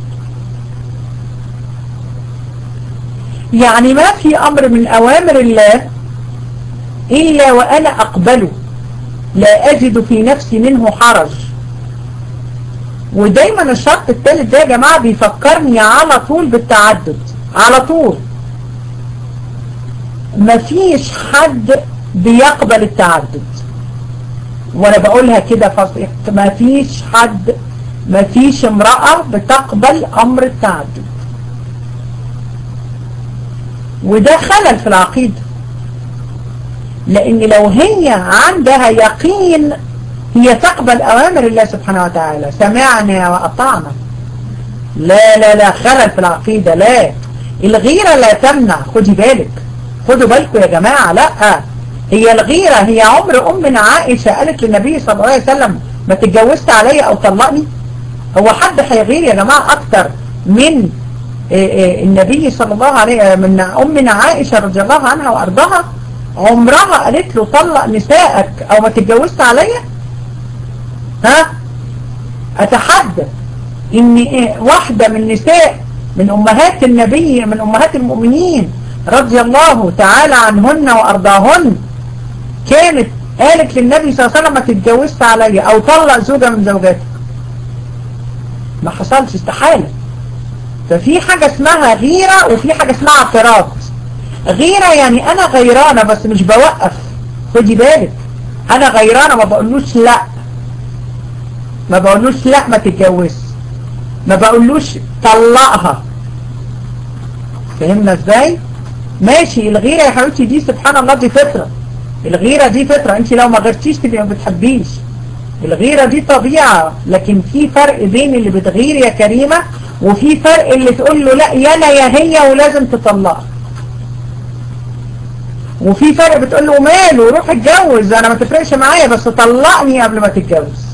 يعني ما في امر من اوامر الله الا وانا اقبله لا اجد في نفسي منه حرج ودايما الشرط الثالث ده يا جماعة بيفكرني على طول بالتعدد على طول مفيش حد بيقبل التعدد وانا بقولها كده فصيح مفيش حد مفيش امرأة بتقبل امر التعدد وده خلل في العقيدة لان لو هي عندها يقين هي تقبل أوامر الله سبحانه وتعالى سمعنا وأطعنا لا لا لا خلل في العقيدة لا الغيرة لا تمنع خدي بالك خدوا بالكم يا جماعة لا هي الغيرة هي عمر أمنا عائشة قالت للنبي صلى الله عليه وسلم ما تتجوزت عليا أو طلقني هو حد هيغير يا جماعة أكتر من النبي صلى الله عليه من أمنا عائشة رضي الله عنها وأرضها عمرها قالت له طلق نسائك أو ما تتجوزت عليا ها اتحدى ان إيه واحدة من نساء من امهات النبي من امهات المؤمنين رضي الله تعالى عنهن وارضاهن كانت قالت للنبي صلى الله عليه وسلم ما تتجوزت عليا او طلق زوجة من زوجاتك ما حصلش استحالة ففي حاجة اسمها غيرة وفي حاجة اسمها اعتراض غيرة يعني انا غيرانة بس مش بوقف خدي بالك انا غيرانة ما بقولوش لا ما بقولوش لا ما تتجوز ما بقولوش طلقها فهمنا ازاي ماشي الغيرة يا حبيبتي دي سبحان الله دي فطرة الغيرة دي فطرة انت لو ما غيرتيش تبقى ما بتحبيش الغيرة دي طبيعة لكن في فرق بين اللي بتغير يا كريمة وفي فرق اللي تقول له لا يانا يا هي ولازم تطلقها وفي فرق بتقول له ماله روح اتجوز انا ما تفرقش معايا بس طلقني قبل ما تتجوز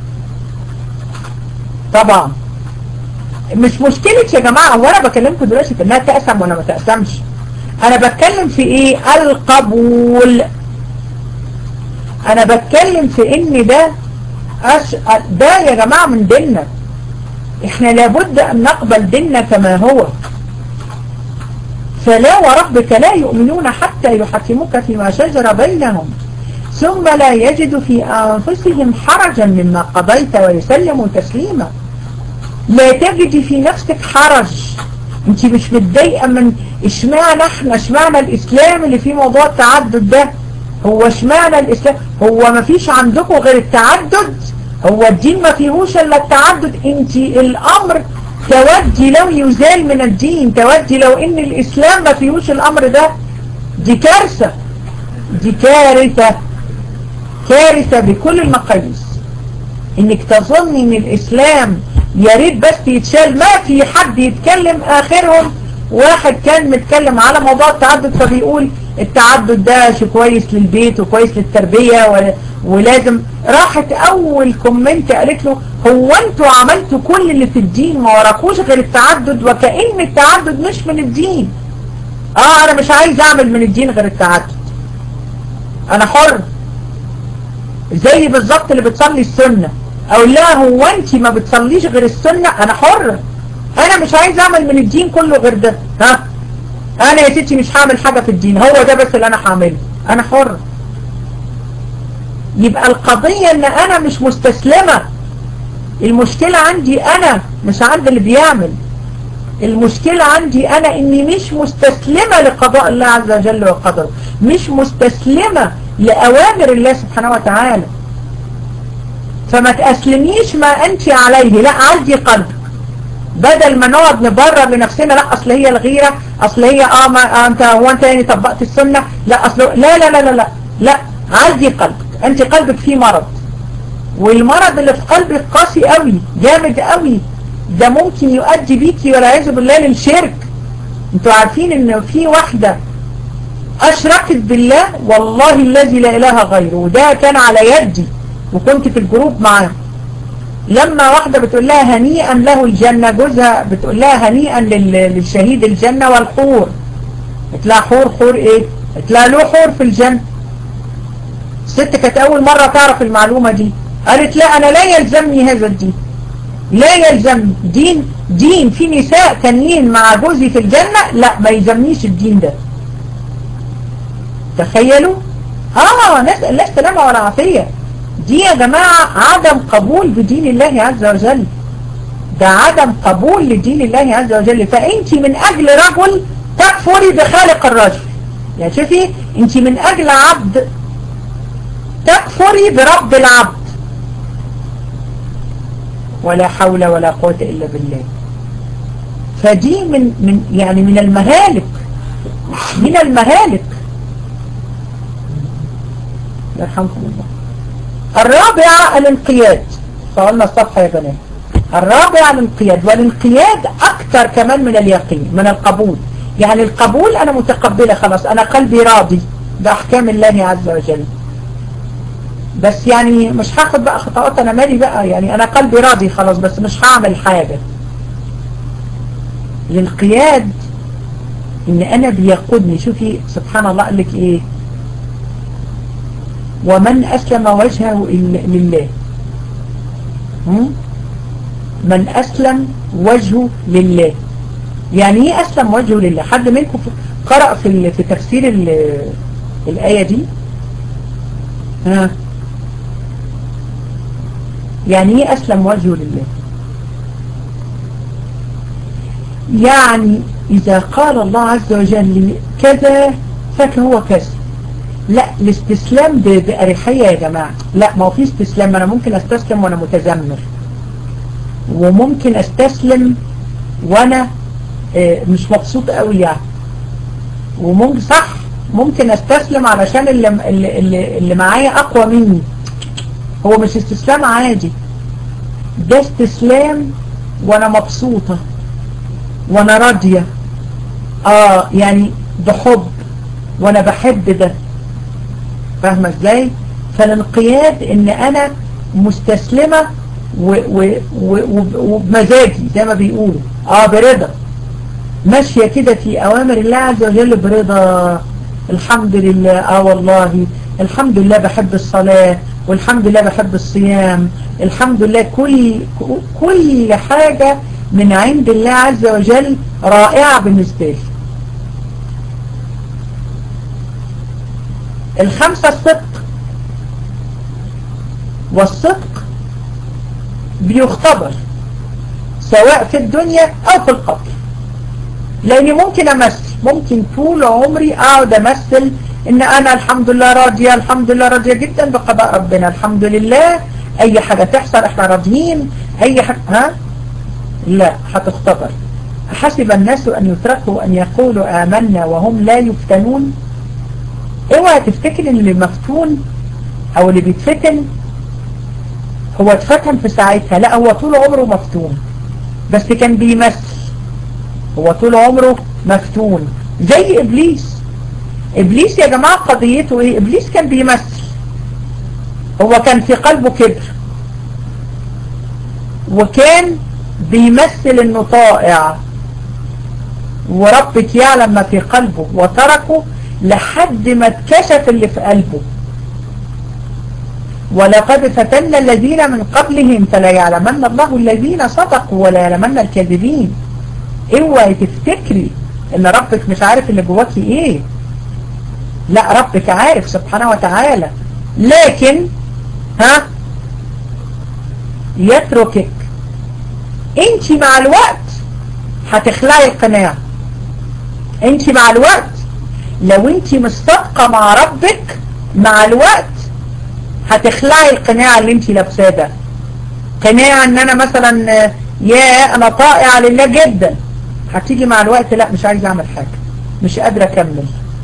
طبعا مش مشكلة يا جماعة وانا بكلمكم دلوقتي في انها تقسم وانا ما تقسمش انا بتكلم في ايه القبول انا بتكلم في ان ده أش... ده يا جماعة من ديننا احنا لابد ان نقبل ديننا كما هو فلا وربك لا يؤمنون حتى يحكموك فيما شجر بينهم ثم لا يجد في أنفسهم حرجا مما قضيت ويسلموا تسليما لا تجد في نفسك حرج انت مش متضايقه من اشمعنى احنا اشمعنى الاسلام اللي فيه موضوع التعدد ده هو اشمعنى الاسلام هو ما فيش عندكم غير التعدد هو الدين ما فيهوش الا التعدد انت الامر تودي لو يزال من الدين تودي لو ان الاسلام ما فيهوش الامر ده دي كارثة دي كارثة كارثة بكل المقاييس انك تظني ان الاسلام يا ريت بس يتشال ما في حد يتكلم اخرهم واحد كان متكلم على موضوع التعدد فبيقول التعدد ده شيء كويس للبيت وكويس للتربية ولازم راحت اول كومنت قالت له هو انتوا عملتوا كل اللي في الدين ما وراكوش غير التعدد وكأن التعدد مش من الدين اه انا مش عايز اعمل من الدين غير التعدد انا حر زي بالظبط اللي بتصلي السنة اقول لها هو انت ما بتصليش غير السنة انا حر انا مش عايز اعمل من الدين كله غير ده ها انا يا ستي مش هعمل حاجة في الدين هو ده بس اللي انا هعمله انا حر يبقى القضية ان انا مش مستسلمة المشكلة عندي انا مش عند اللي بيعمل المشكلة عندي انا اني مش مستسلمة لقضاء الله عز وجل وقدره مش مستسلمة لأوامر الله سبحانه وتعالى فما تأسلميش ما أنت عليه لا عالجي قلبك بدل ما نقعد نبرر لنفسنا لا أصل هي الغيرة أصل هي آه ما آه أنت هو أنت يعني طبقت السنة لا أصل لا لا لا لا لا لا عالجي قلبك أنت قلبك فيه مرض والمرض اللي في قلبك قاسي قوي جامد قوي ده ممكن يؤدي بيكي والعياذ بالله للشرك انتوا عارفين ان في واحدة اشركت بالله والله الذي لا اله غيره وده كان على يدي وكنت في الجروب معاه لما واحدة بتقول لها هنيئا له الجنة جوزها بتقول لها هنيئا للشهيد الجنة والحور قلت لها حور حور ايه قلت لها له حور في الجنة الست كانت اول مرة تعرف المعلومة دي قالت لا انا لا يلزمني هذا الدين لا يلزمني دين دين في نساء تانيين مع جوزي في الجنة لا ما يلزمنيش الدين ده تخيلوا اه نسأل الله السلامة والعافية دي يا جماعة عدم قبول بدين الله عز وجل ده عدم قبول لدين الله عز وجل فانت من اجل رجل تكفري بخالق الرجل يعني شوفي انت من اجل عبد تكفري برب العبد ولا حول ولا قوة الا بالله فدي من من يعني من المهالك من المهالك يرحمكم الله الرابعة الانقياد فقلنا الصفحة يا بنات الرابعة الانقياد والانقياد أكثر كمان من اليقين من القبول يعني القبول أنا متقبلة خلاص أنا قلبي راضي بأحكام الله عز وجل بس يعني مش هاخد بقى خطوات أنا مالي بقى يعني أنا قلبي راضي خلاص بس مش هعمل حاجة الانقياد إن أنا بيقودني شوفي سبحان الله قال لك إيه ومن أسلم وجهه لله من أسلم وجهه لله يعني ايه أسلم وجهه لله حد منكم قرأ في في تفسير الآية دي ها يعني ايه أسلم وجهه لله يعني إذا قال الله عز وجل كذا فهو كذا لا الاستسلام بأريحية يا جماعة لا ما هو في استسلام أنا ممكن استسلم وأنا متذمر وممكن استسلم وأنا مش مبسوط قوي يعني وممكن صح ممكن استسلم علشان اللي, اللي, اللي معايا أقوى مني هو مش استسلام عادي ده استسلام وأنا مبسوطة وأنا راضية آه يعني بحب وأنا بحب ده فاهمة ازاي فالانقياد ان انا مستسلمة وبمزاجي زي ما بيقولوا اه برضا ماشية كده في اوامر الله عز وجل برضا الحمد لله اه والله الحمد لله بحب الصلاة والحمد لله بحب الصيام الحمد لله كل كل حاجة من عند الله عز وجل رائعة بالنسبة لي الخمسة الصدق والصدق بيختبر سواء في الدنيا او في القبر لاني ممكن امثل ممكن طول عمري اقعد امثل ان انا الحمد لله راضية الحمد لله راضية جدا بقضاء ربنا الحمد لله اي حاجة تحصل احنا راضيين اي حاجة ها لا هتختبر حسب الناس ان يتركوا ان يقولوا امنا وهم لا يفتنون اوعى تفتكر ان اللي مفتون او اللي بيتفتن هو اتفتن في ساعتها لا هو طول عمره مفتون بس كان بيمثل هو طول عمره مفتون زي ابليس ابليس يا جماعة قضيته ايه ابليس كان بيمثل هو كان في قلبه كبر وكان بيمثل انه طائع وربك يعلم ما في قلبه وتركه لحد ما اتكشف اللي في قلبه ولقد فتنا الذين من قبلهم فلا يعلمن الله الذين صدقوا ولا يعلمن الكاذبين اوعي تفتكري ان ربك مش عارف اللي جواكي ايه لا ربك عارف سبحانه وتعالى لكن ها يتركك انت مع الوقت هتخلعي القناع انت مع الوقت لو انت مصدقة مع ربك مع الوقت هتخلعي القناع اللي انت لابساه ده قناع ان انا مثلا يا انا طائعة لله جدا هتيجي مع الوقت لا مش عايز اعمل حاجة مش قادرة اكمل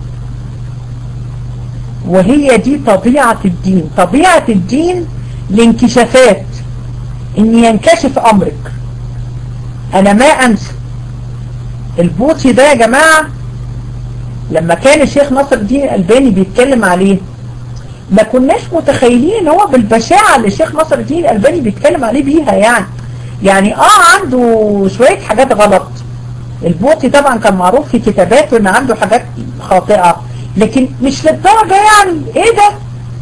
وهي دي طبيعة الدين طبيعة الدين الانكشافات ان ينكشف امرك انا ما انسى البوطي ده يا جماعة لما كان الشيخ ناصر الدين الألباني بيتكلم عليه ما كناش متخيلين ان هو بالبشاعة اللي الشيخ ناصر الدين الألباني بيتكلم عليه بيها يعني يعني اه عنده شوية حاجات غلط البوطي طبعا كان معروف في كتاباته ان عنده حاجات خاطئة لكن مش للدرجة يعني ايه ده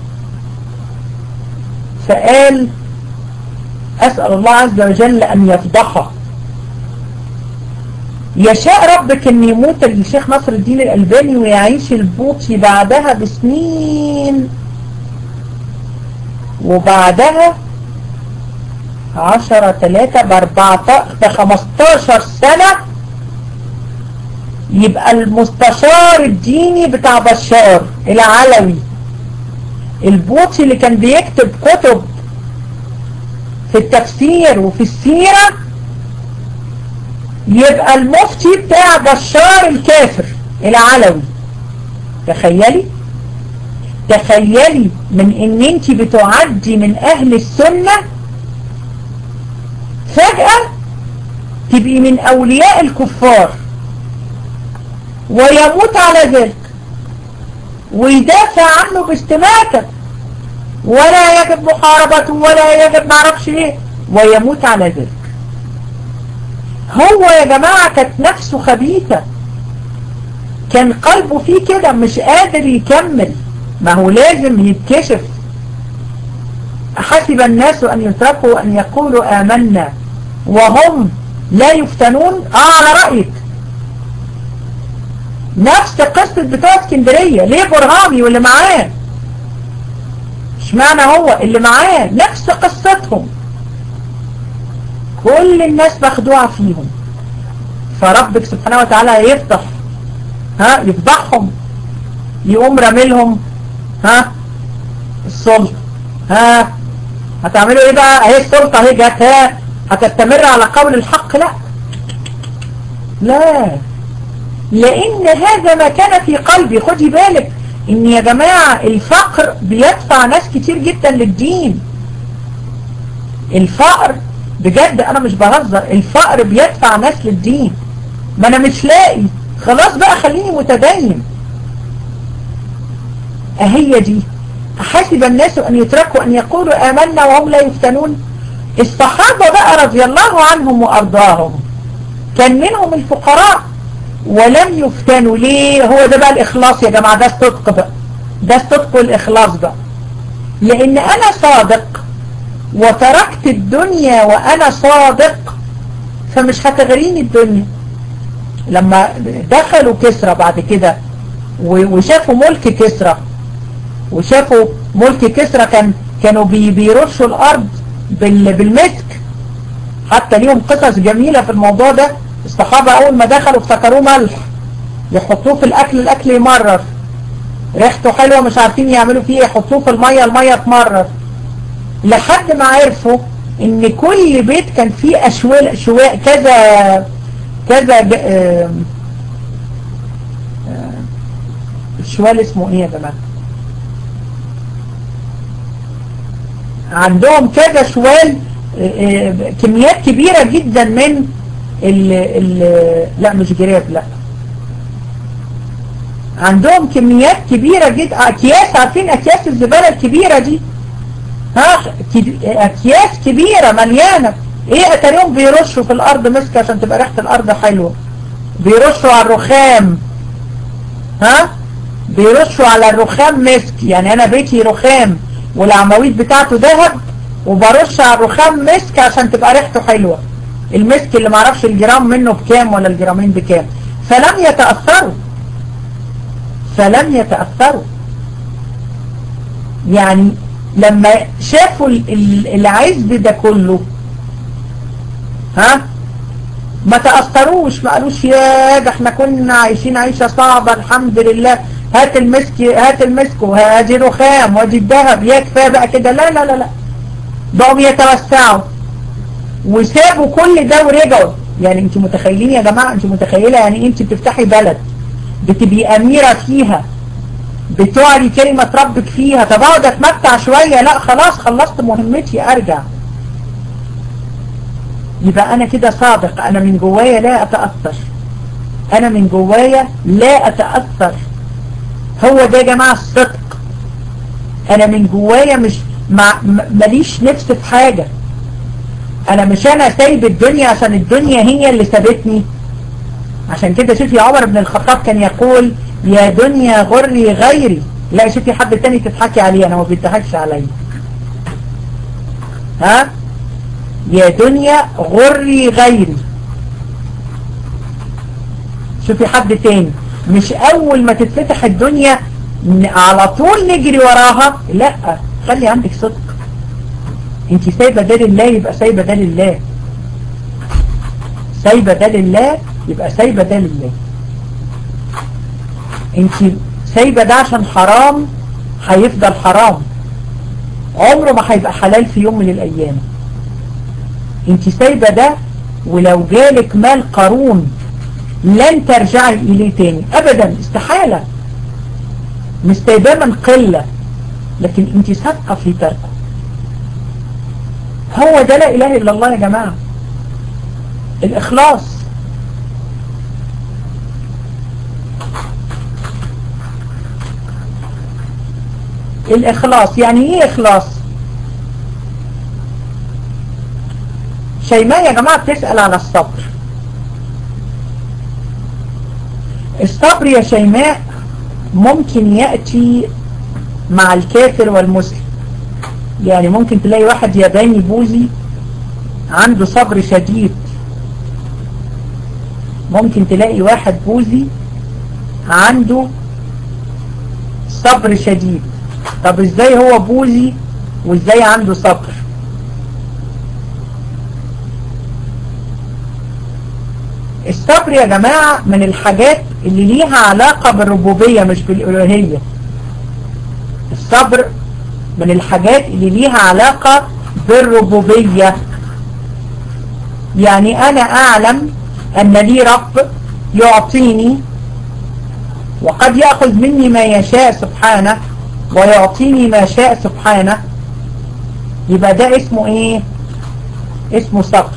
فقال اسأل الله عز وجل ان يفضحه يشاء ربك ان يموت الشيخ نصر الدين الألباني ويعيش البوطي بعدها بسنين وبعدها عشرة تلاتة باربعة بخمستاشر سنة يبقى المستشار الديني بتاع بشار العلوي البوطي اللي كان بيكتب كتب في التفسير وفي السيرة يبقى المفتي بتاع بشار الكافر العلوي تخيلي تخيلي من ان انت بتعدي من اهل السنة فجأة تبقي من اولياء الكفار ويموت على ذلك ويدافع عنه باستماتة ولا يجب محاربته ولا يجب معرفش ايه ويموت على ذلك هو يا جماعة كانت نفسه خبيثة كان قلبه فيه كده مش قادر يكمل ما هو لازم يتكشف حسب الناس أن يتركوا أن يقولوا آمنا وهم لا يفتنون آه على رأيك نفس قصة بتوع اسكندرية ليه برهامي واللي معاه اشمعنى هو اللي معاه نفس قصتهم كل الناس مخدوعة فيهم فربك سبحانه وتعالى يفتح ها يفضحهم يقوم راملهم ها السلطة ها هتعملوا ايه بقى اهي السلطة اهي جت ها هتستمر على قول الحق لا لا لان هذا ما كان في قلبي خدي بالك ان يا جماعة الفقر بيدفع ناس كتير جدا للدين الفقر بجد انا مش بهزر الفقر بيدفع ناس للدين ما انا مش لاقي خلاص بقى خليني متدين اهي دي حسب الناس ان يتركوا ان يقولوا امنا وهم لا يفتنون الصحابة بقى رضي الله عنهم وارضاهم كان منهم الفقراء ولم يفتنوا ليه هو ده بقى الاخلاص يا جماعة ده الصدق بقى ده الصدق والاخلاص بقى لان انا صادق وتركت الدنيا وانا صادق فمش هتغريني الدنيا لما دخلوا كسرى بعد كده وشافوا ملك كسرى وشافوا ملك كسرى كان كانوا بي بيرشوا الارض بالمسك حتى ليهم قصص جميلة في الموضوع ده الصحابة اول ما دخلوا افتكروه ملح يحطوه في الاكل الاكل يمرر ريحته حلوة مش عارفين يعملوا فيه يحطوه في المية المية تمرر لحد ما عرفوا ان كل بيت كان فيه اشوال شواء كذا كذا الشوال اسمه ايه يا جماعة عندهم كذا شوال كميات كبيرة جدا من ال ال لا مش جراب لا عندهم كميات كبيرة جدا اكياس عارفين اكياس الزبالة الكبيرة دي ها اكياس كبيرة مليانة ايه اتاريهم بيرشوا في الارض مسك عشان تبقى ريحة الارض حلوة بيرشوا على الرخام ها بيرشوا على الرخام مسك يعني انا بيتي رخام والعواميد بتاعته ذهب وبرش على الرخام مسك عشان تبقى ريحته حلوة المسك اللي معرفش الجرام منه بكام ولا الجرامين بكام فلم يتأثروا فلم يتأثروا يعني لما شافوا العز ده كله ها ما تأثروش ما قالوش يا ده احنا كنا عايشين عيشة صعبة الحمد لله هات المسك هات المسك وهادي رخام وادي الذهب يا كفايه بقى كده لا لا لا لا بقوا يتوسعوا وسابوا كل ده ورجعوا يعني انت متخيلين يا جماعة انت متخيلة يعني انت بتفتحي بلد بتبقي اميرة فيها بتعلي كلمة ربك فيها طب اقعد اتمتع شوية لا خلاص خلصت مهمتي ارجع يبقى انا كده صادق انا من جوايا لا اتأثر انا من جوايا لا اتأثر هو ده يا جماعة الصدق انا من جوايا مش مع ماليش نفس في حاجة انا مش انا سايب الدنيا عشان الدنيا هي اللي سابتني عشان كده شوفي عمر بن الخطاب كان يقول يا دنيا غري غيري لا شوفي حد تاني تضحكي عليه انا ما بيضحكش عليا ها يا دنيا غري غيري شوفي حد تاني مش اول ما تتفتح الدنيا على طول نجري وراها لا خلي عندك صدق انت سايبة ده لله يبقى سايبة ده لله سايبة ده لله يبقى سايبة ده لله انت سايبة ده عشان حرام هيفضل حرام عمره ما هيبقى حلال في يوم من الايام انت سايبة ده ولو جالك مال قارون لن ترجعي اليه تاني ابدا استحالة مش سايباه من قلة لكن انت صادقة في تركه هو ده لا اله الا الله يا جماعة الاخلاص الاخلاص يعني ايه اخلاص شيماء يا جماعة بتسأل على الصبر الصبر يا شيماء ممكن يأتي مع الكافر والمسلم يعني ممكن تلاقي واحد ياباني بوذي عنده صبر شديد ممكن تلاقي واحد بوذي عنده صبر شديد طب ازاي هو بوذي وازاي عنده صبر الصبر يا جماعة من الحاجات اللي ليها علاقة بالربوبية مش بالإلهية الصبر من الحاجات اللي ليها علاقة بالربوبية يعني أنا أعلم أن لي رب يعطيني وقد يأخذ مني ما يشاء سبحانه ويعطيني ما شاء سبحانه يبقى ده اسمه ايه اسمه صبر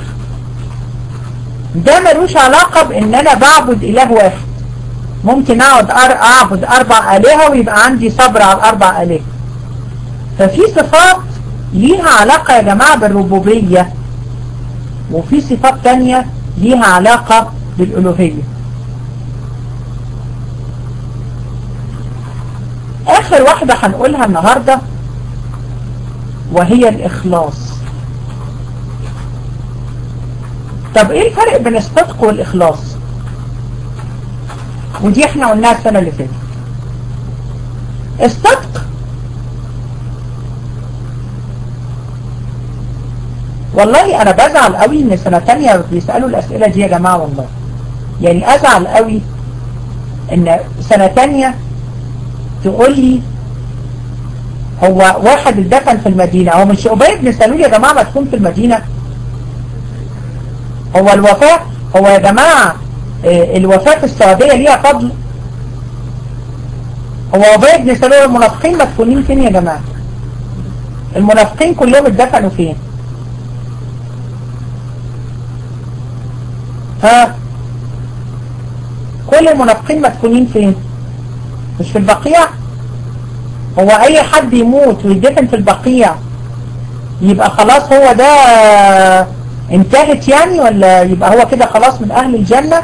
ده ملوش علاقة بان انا بعبد اله واحد ممكن اقعد اعبد اربع الهة ويبقى عندي صبر على الاربع الهة ففي صفات ليها علاقة يا جماعة بالربوبية وفي صفات تانية ليها علاقة بالالوهية اخر واحدة هنقولها النهاردة وهي الاخلاص طب ايه الفرق بين الصدق والاخلاص ودي احنا قلناها السنة اللي فاتت الصدق والله انا بزعل قوي ان سنة تانية بيسألوا الاسئلة دي يا جماعة والله يعني ازعل قوي ان سنة تانية تقول لي هو واحد اتدفن في المدينة هو مش أبي بن سلول يا جماعة مدفون في المدينة هو الوفاة هو يا جماعة الوفاة في السعودية ليها فضل هو أبي بن سلول المنافقين مدفونين فين يا جماعة المنافقين كلهم اتدفنوا فين ها كل المنافقين مدفونين فين مش في البقيع هو اي حد يموت ويدفن في البقيع يبقى خلاص هو ده انتهت يعني ولا يبقى هو كده خلاص من اهل الجنة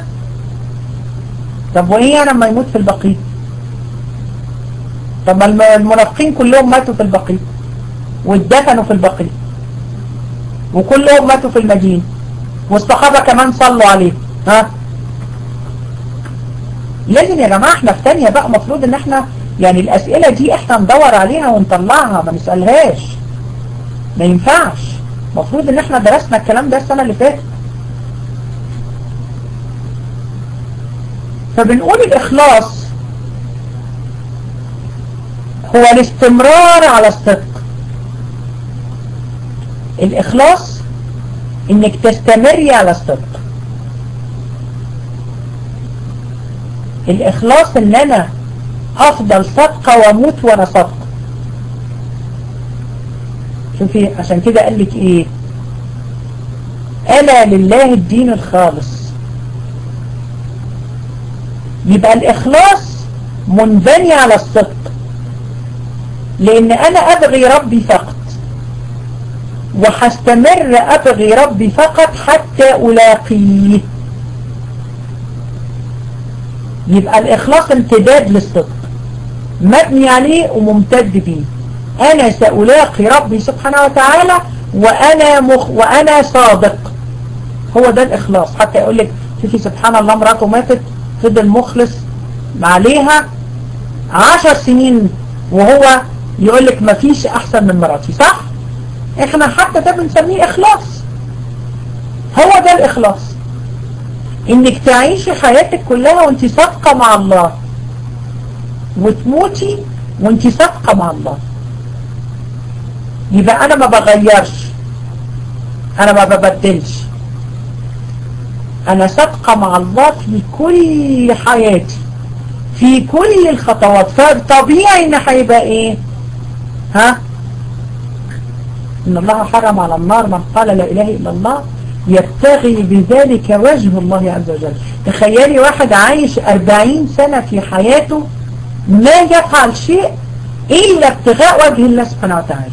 طب وايه لما يموت في البقيع طب المنافقين كلهم ماتوا في البقيع واتدفنوا في البقيع وكلهم ماتوا في المدينة والصحابة كمان صلوا عليه ها لازم يا جماعة احنا في تانية بقى مفروض ان احنا يعني الأسئلة دي احنا ندور عليها ونطلعها ما نسألهاش ما ينفعش المفروض ان احنا درسنا الكلام ده السنة اللي فاتت فبنقول الإخلاص هو الاستمرار على الصدق الإخلاص انك تستمري على الصدق الإخلاص ان انا افضل صدقة واموت وانا صدقة شوفي عشان كده قال لك ايه ألا لله الدين الخالص يبقى الإخلاص منبني على الصدق لأن أنا أبغي ربي فقط وحستمر أبغي ربي فقط حتى ألاقيه يبقى الإخلاص امتداد للصدق مبني عليه وممتد به أنا سألاقي ربي سبحانه وتعالى وأنا, مخ وأنا صادق هو ده الإخلاص حتى يقول لك شوفي سبحان الله مراته ماتت فضل مخلص عليها عشر سنين وهو يقول لك مفيش أحسن من مراتي صح؟ احنا حتى ده بنسميه إخلاص هو ده الإخلاص انك تعيشي حياتك كلها وانت صادقة مع الله وتموتي وانت صادقة مع الله يبقى انا ما بغيرش انا ما ببدلش انا صادقة مع الله في كل حياتي في كل الخطوات فطبيعي ان هيبقى ايه ها ان الله حرم على النار من قال لا اله الا الله يبتغي بذلك وجه الله عز وجل تخيلي واحد عايش أربعين سنة في حياته ما يفعل شيء إلا ابتغاء وجه الله سبحانه وتعالى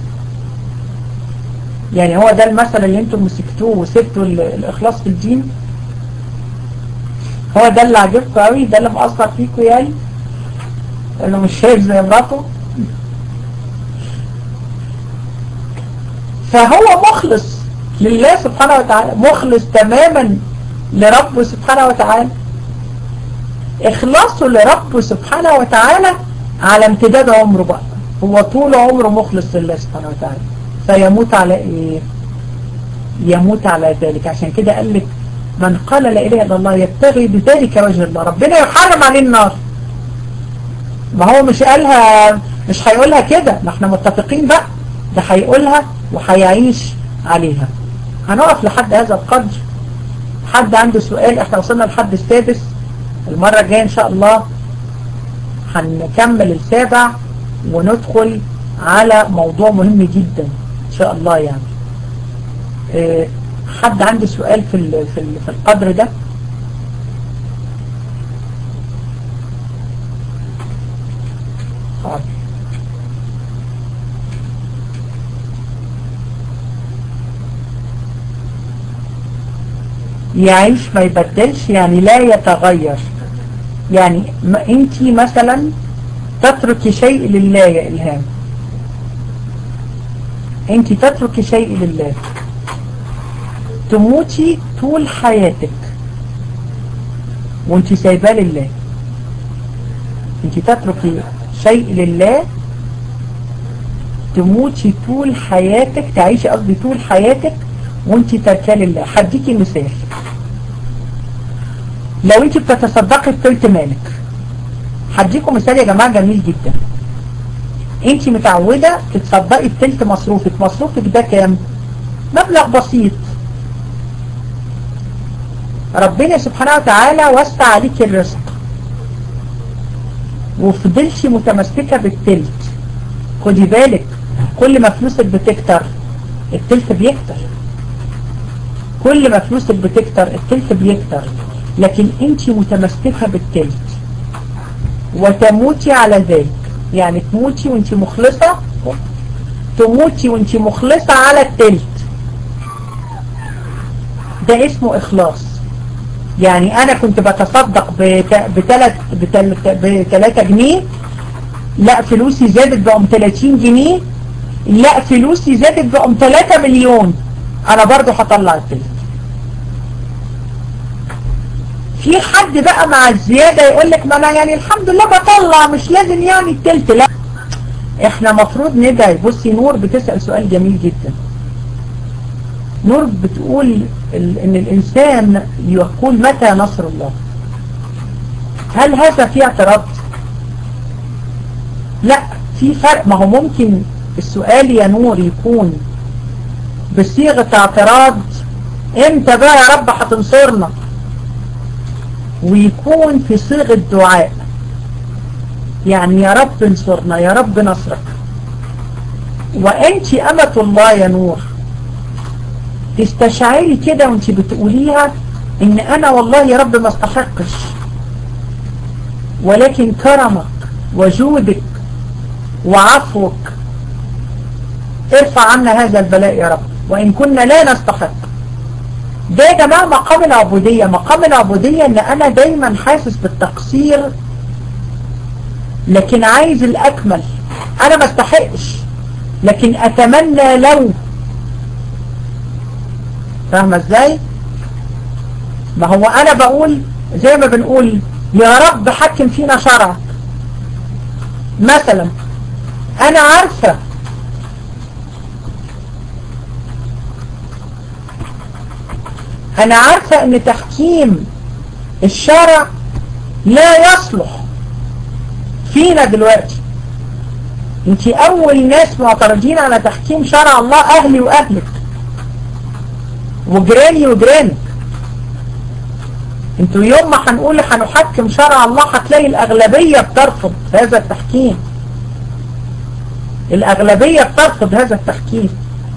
يعني هو ده المثل اللي انتم مسكتوه وسبتوا الإخلاص في الدين هو ده اللي عجبكم قوي ده اللي مأثر فيكم يعني انه مش شايف زي مراته فهو مخلص لله سبحانه وتعالى مخلص تماما لربه سبحانه وتعالى اخلاصه لربه سبحانه وتعالى على امتداد عمره بقى هو طول عمره مخلص لله سبحانه وتعالى فيموت على ايه يموت على ذلك عشان كده قال لك من قال لا اله الا الله يبتغي بذلك وجه الله ربنا يحرم عليه النار ما هو مش قالها مش هيقولها كده ما احنا متفقين بقى ده هيقولها وهيعيش عليها هنقف لحد هذا القدر حد عنده سؤال احنا وصلنا لحد السادس المرة الجاية ان شاء الله هنكمل السابع وندخل على موضوع مهم جدا ان شاء الله يعني اه حد عنده سؤال في في في القدر ده حاضر يعيش ما يبدلش يعني لا يتغير يعني ما انت مثلا تترك شيء لله يا إلهام انت تترك شيء لله تموتي طول حياتك وانت سايباه لله انت تتركي شيء لله تموتي طول حياتك تعيشي قصدي طول حياتك وانت تركاه لله هديكي مثال لو انت بتتصدقي بثلث مالك هديكم مثال يا جماعة جميل جدا انت متعودة تتصدقي بثلث مصروفك مصروفك ده كام مبلغ بسيط ربنا سبحانه وتعالى وسع عليك الرزق وفضلتي متمسكة بالثلث خدي بالك كل ما فلوسك بتكتر الثلث بيكتر كل ما فلوسك بتكتر الثلث بيكتر لكن انت متمسكة بالثلث وتموتي على ذلك يعني تموتي وانت مخلصة تموتي وانت مخلصة على الثلث ده اسمه اخلاص يعني انا كنت بتصدق بثلاث بثلاثة جنيه لا فلوسي زادت بقم 30 جنيه لا فلوسي زادت بقم 3 مليون انا برضو هطلع الثلث في حد بقى مع الزيادة يقول لك ما انا يعني الحمد لله بطلع مش لازم يعني التلت لا احنا مفروض ندعي بصي نور بتسأل سؤال جميل جدا نور بتقول ان الانسان يقول متى نصر الله هل هذا في اعتراض لا في فرق ما هو ممكن السؤال يا نور يكون بصيغة اعتراض امتى بقى يا رب هتنصرنا ويكون في صيغة دعاء يعني يا رب انصرنا يا رب نصرك وانت امة الله يا نور تستشعري كده وانت بتقوليها ان انا والله يا رب ما استحقش ولكن كرمك وجودك وعفوك ارفع عنا هذا البلاء يا رب وإن كنا لا نستحق ده يا جماعة مقام العبودية مقام العبودية ان انا دايما حاسس بالتقصير لكن عايز الاكمل انا ما استحقش لكن اتمنى لو فاهمة ازاي ما هو انا بقول زي ما بنقول يا رب حكم فينا شرعك مثلا انا عارفة انا عارفة ان تحكيم الشرع لا يصلح فينا دلوقتي انت اول ناس معترضين على تحكيم شرع الله اهلي واهلك وجيراني وجيرانك انتوا يوم ما هنقول هنحكم شرع الله هتلاقي الاغلبية بترفض هذا التحكيم الاغلبية بترفض هذا التحكيم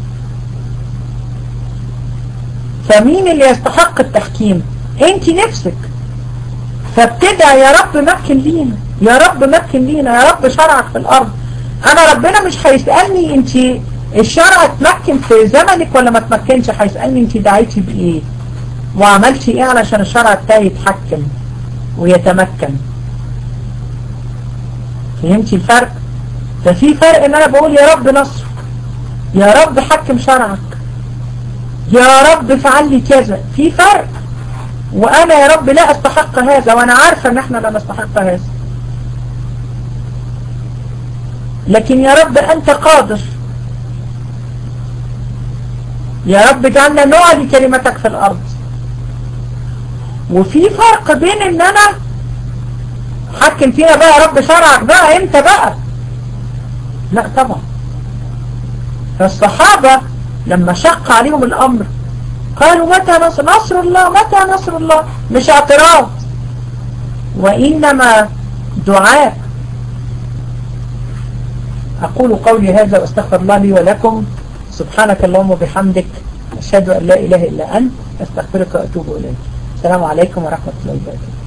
فمين اللي يستحق التحكيم انت نفسك فابتدى يا رب مكن لينا يا رب مكن لينا يا رب شرعك في الارض انا ربنا مش هيسألني انت الشرع اتمكن في زمنك ولا ما اتمكنش هيسألني انت دعيتي بايه وعملتي ايه علشان الشرع بتاعي يتحكم ويتمكن فهمتي الفرق ففي فرق ان انا بقول يا رب نصر يا رب حكم شرعك يا رب افعل لي كذا في فرق وانا يا رب لا استحق هذا وانا عارفة ان احنا لا نستحق هذا لكن يا رب انت قادر يا رب اجعلنا نعلي كلمتك في الارض وفي فرق بين ان انا حكم فينا بقى يا رب شرعك بقى امتى بقى لا طبعا فالصحابة لما شق عليهم الامر قالوا متى نصر نصر الله متى نصر الله مش اعتراض وانما دعاء اقول قولي هذا واستغفر الله لي ولكم سبحانك اللهم وبحمدك أشهد أن لا إله إلا أنت أستغفرك وأتوب إليك السلام عليكم ورحمة الله وبركاته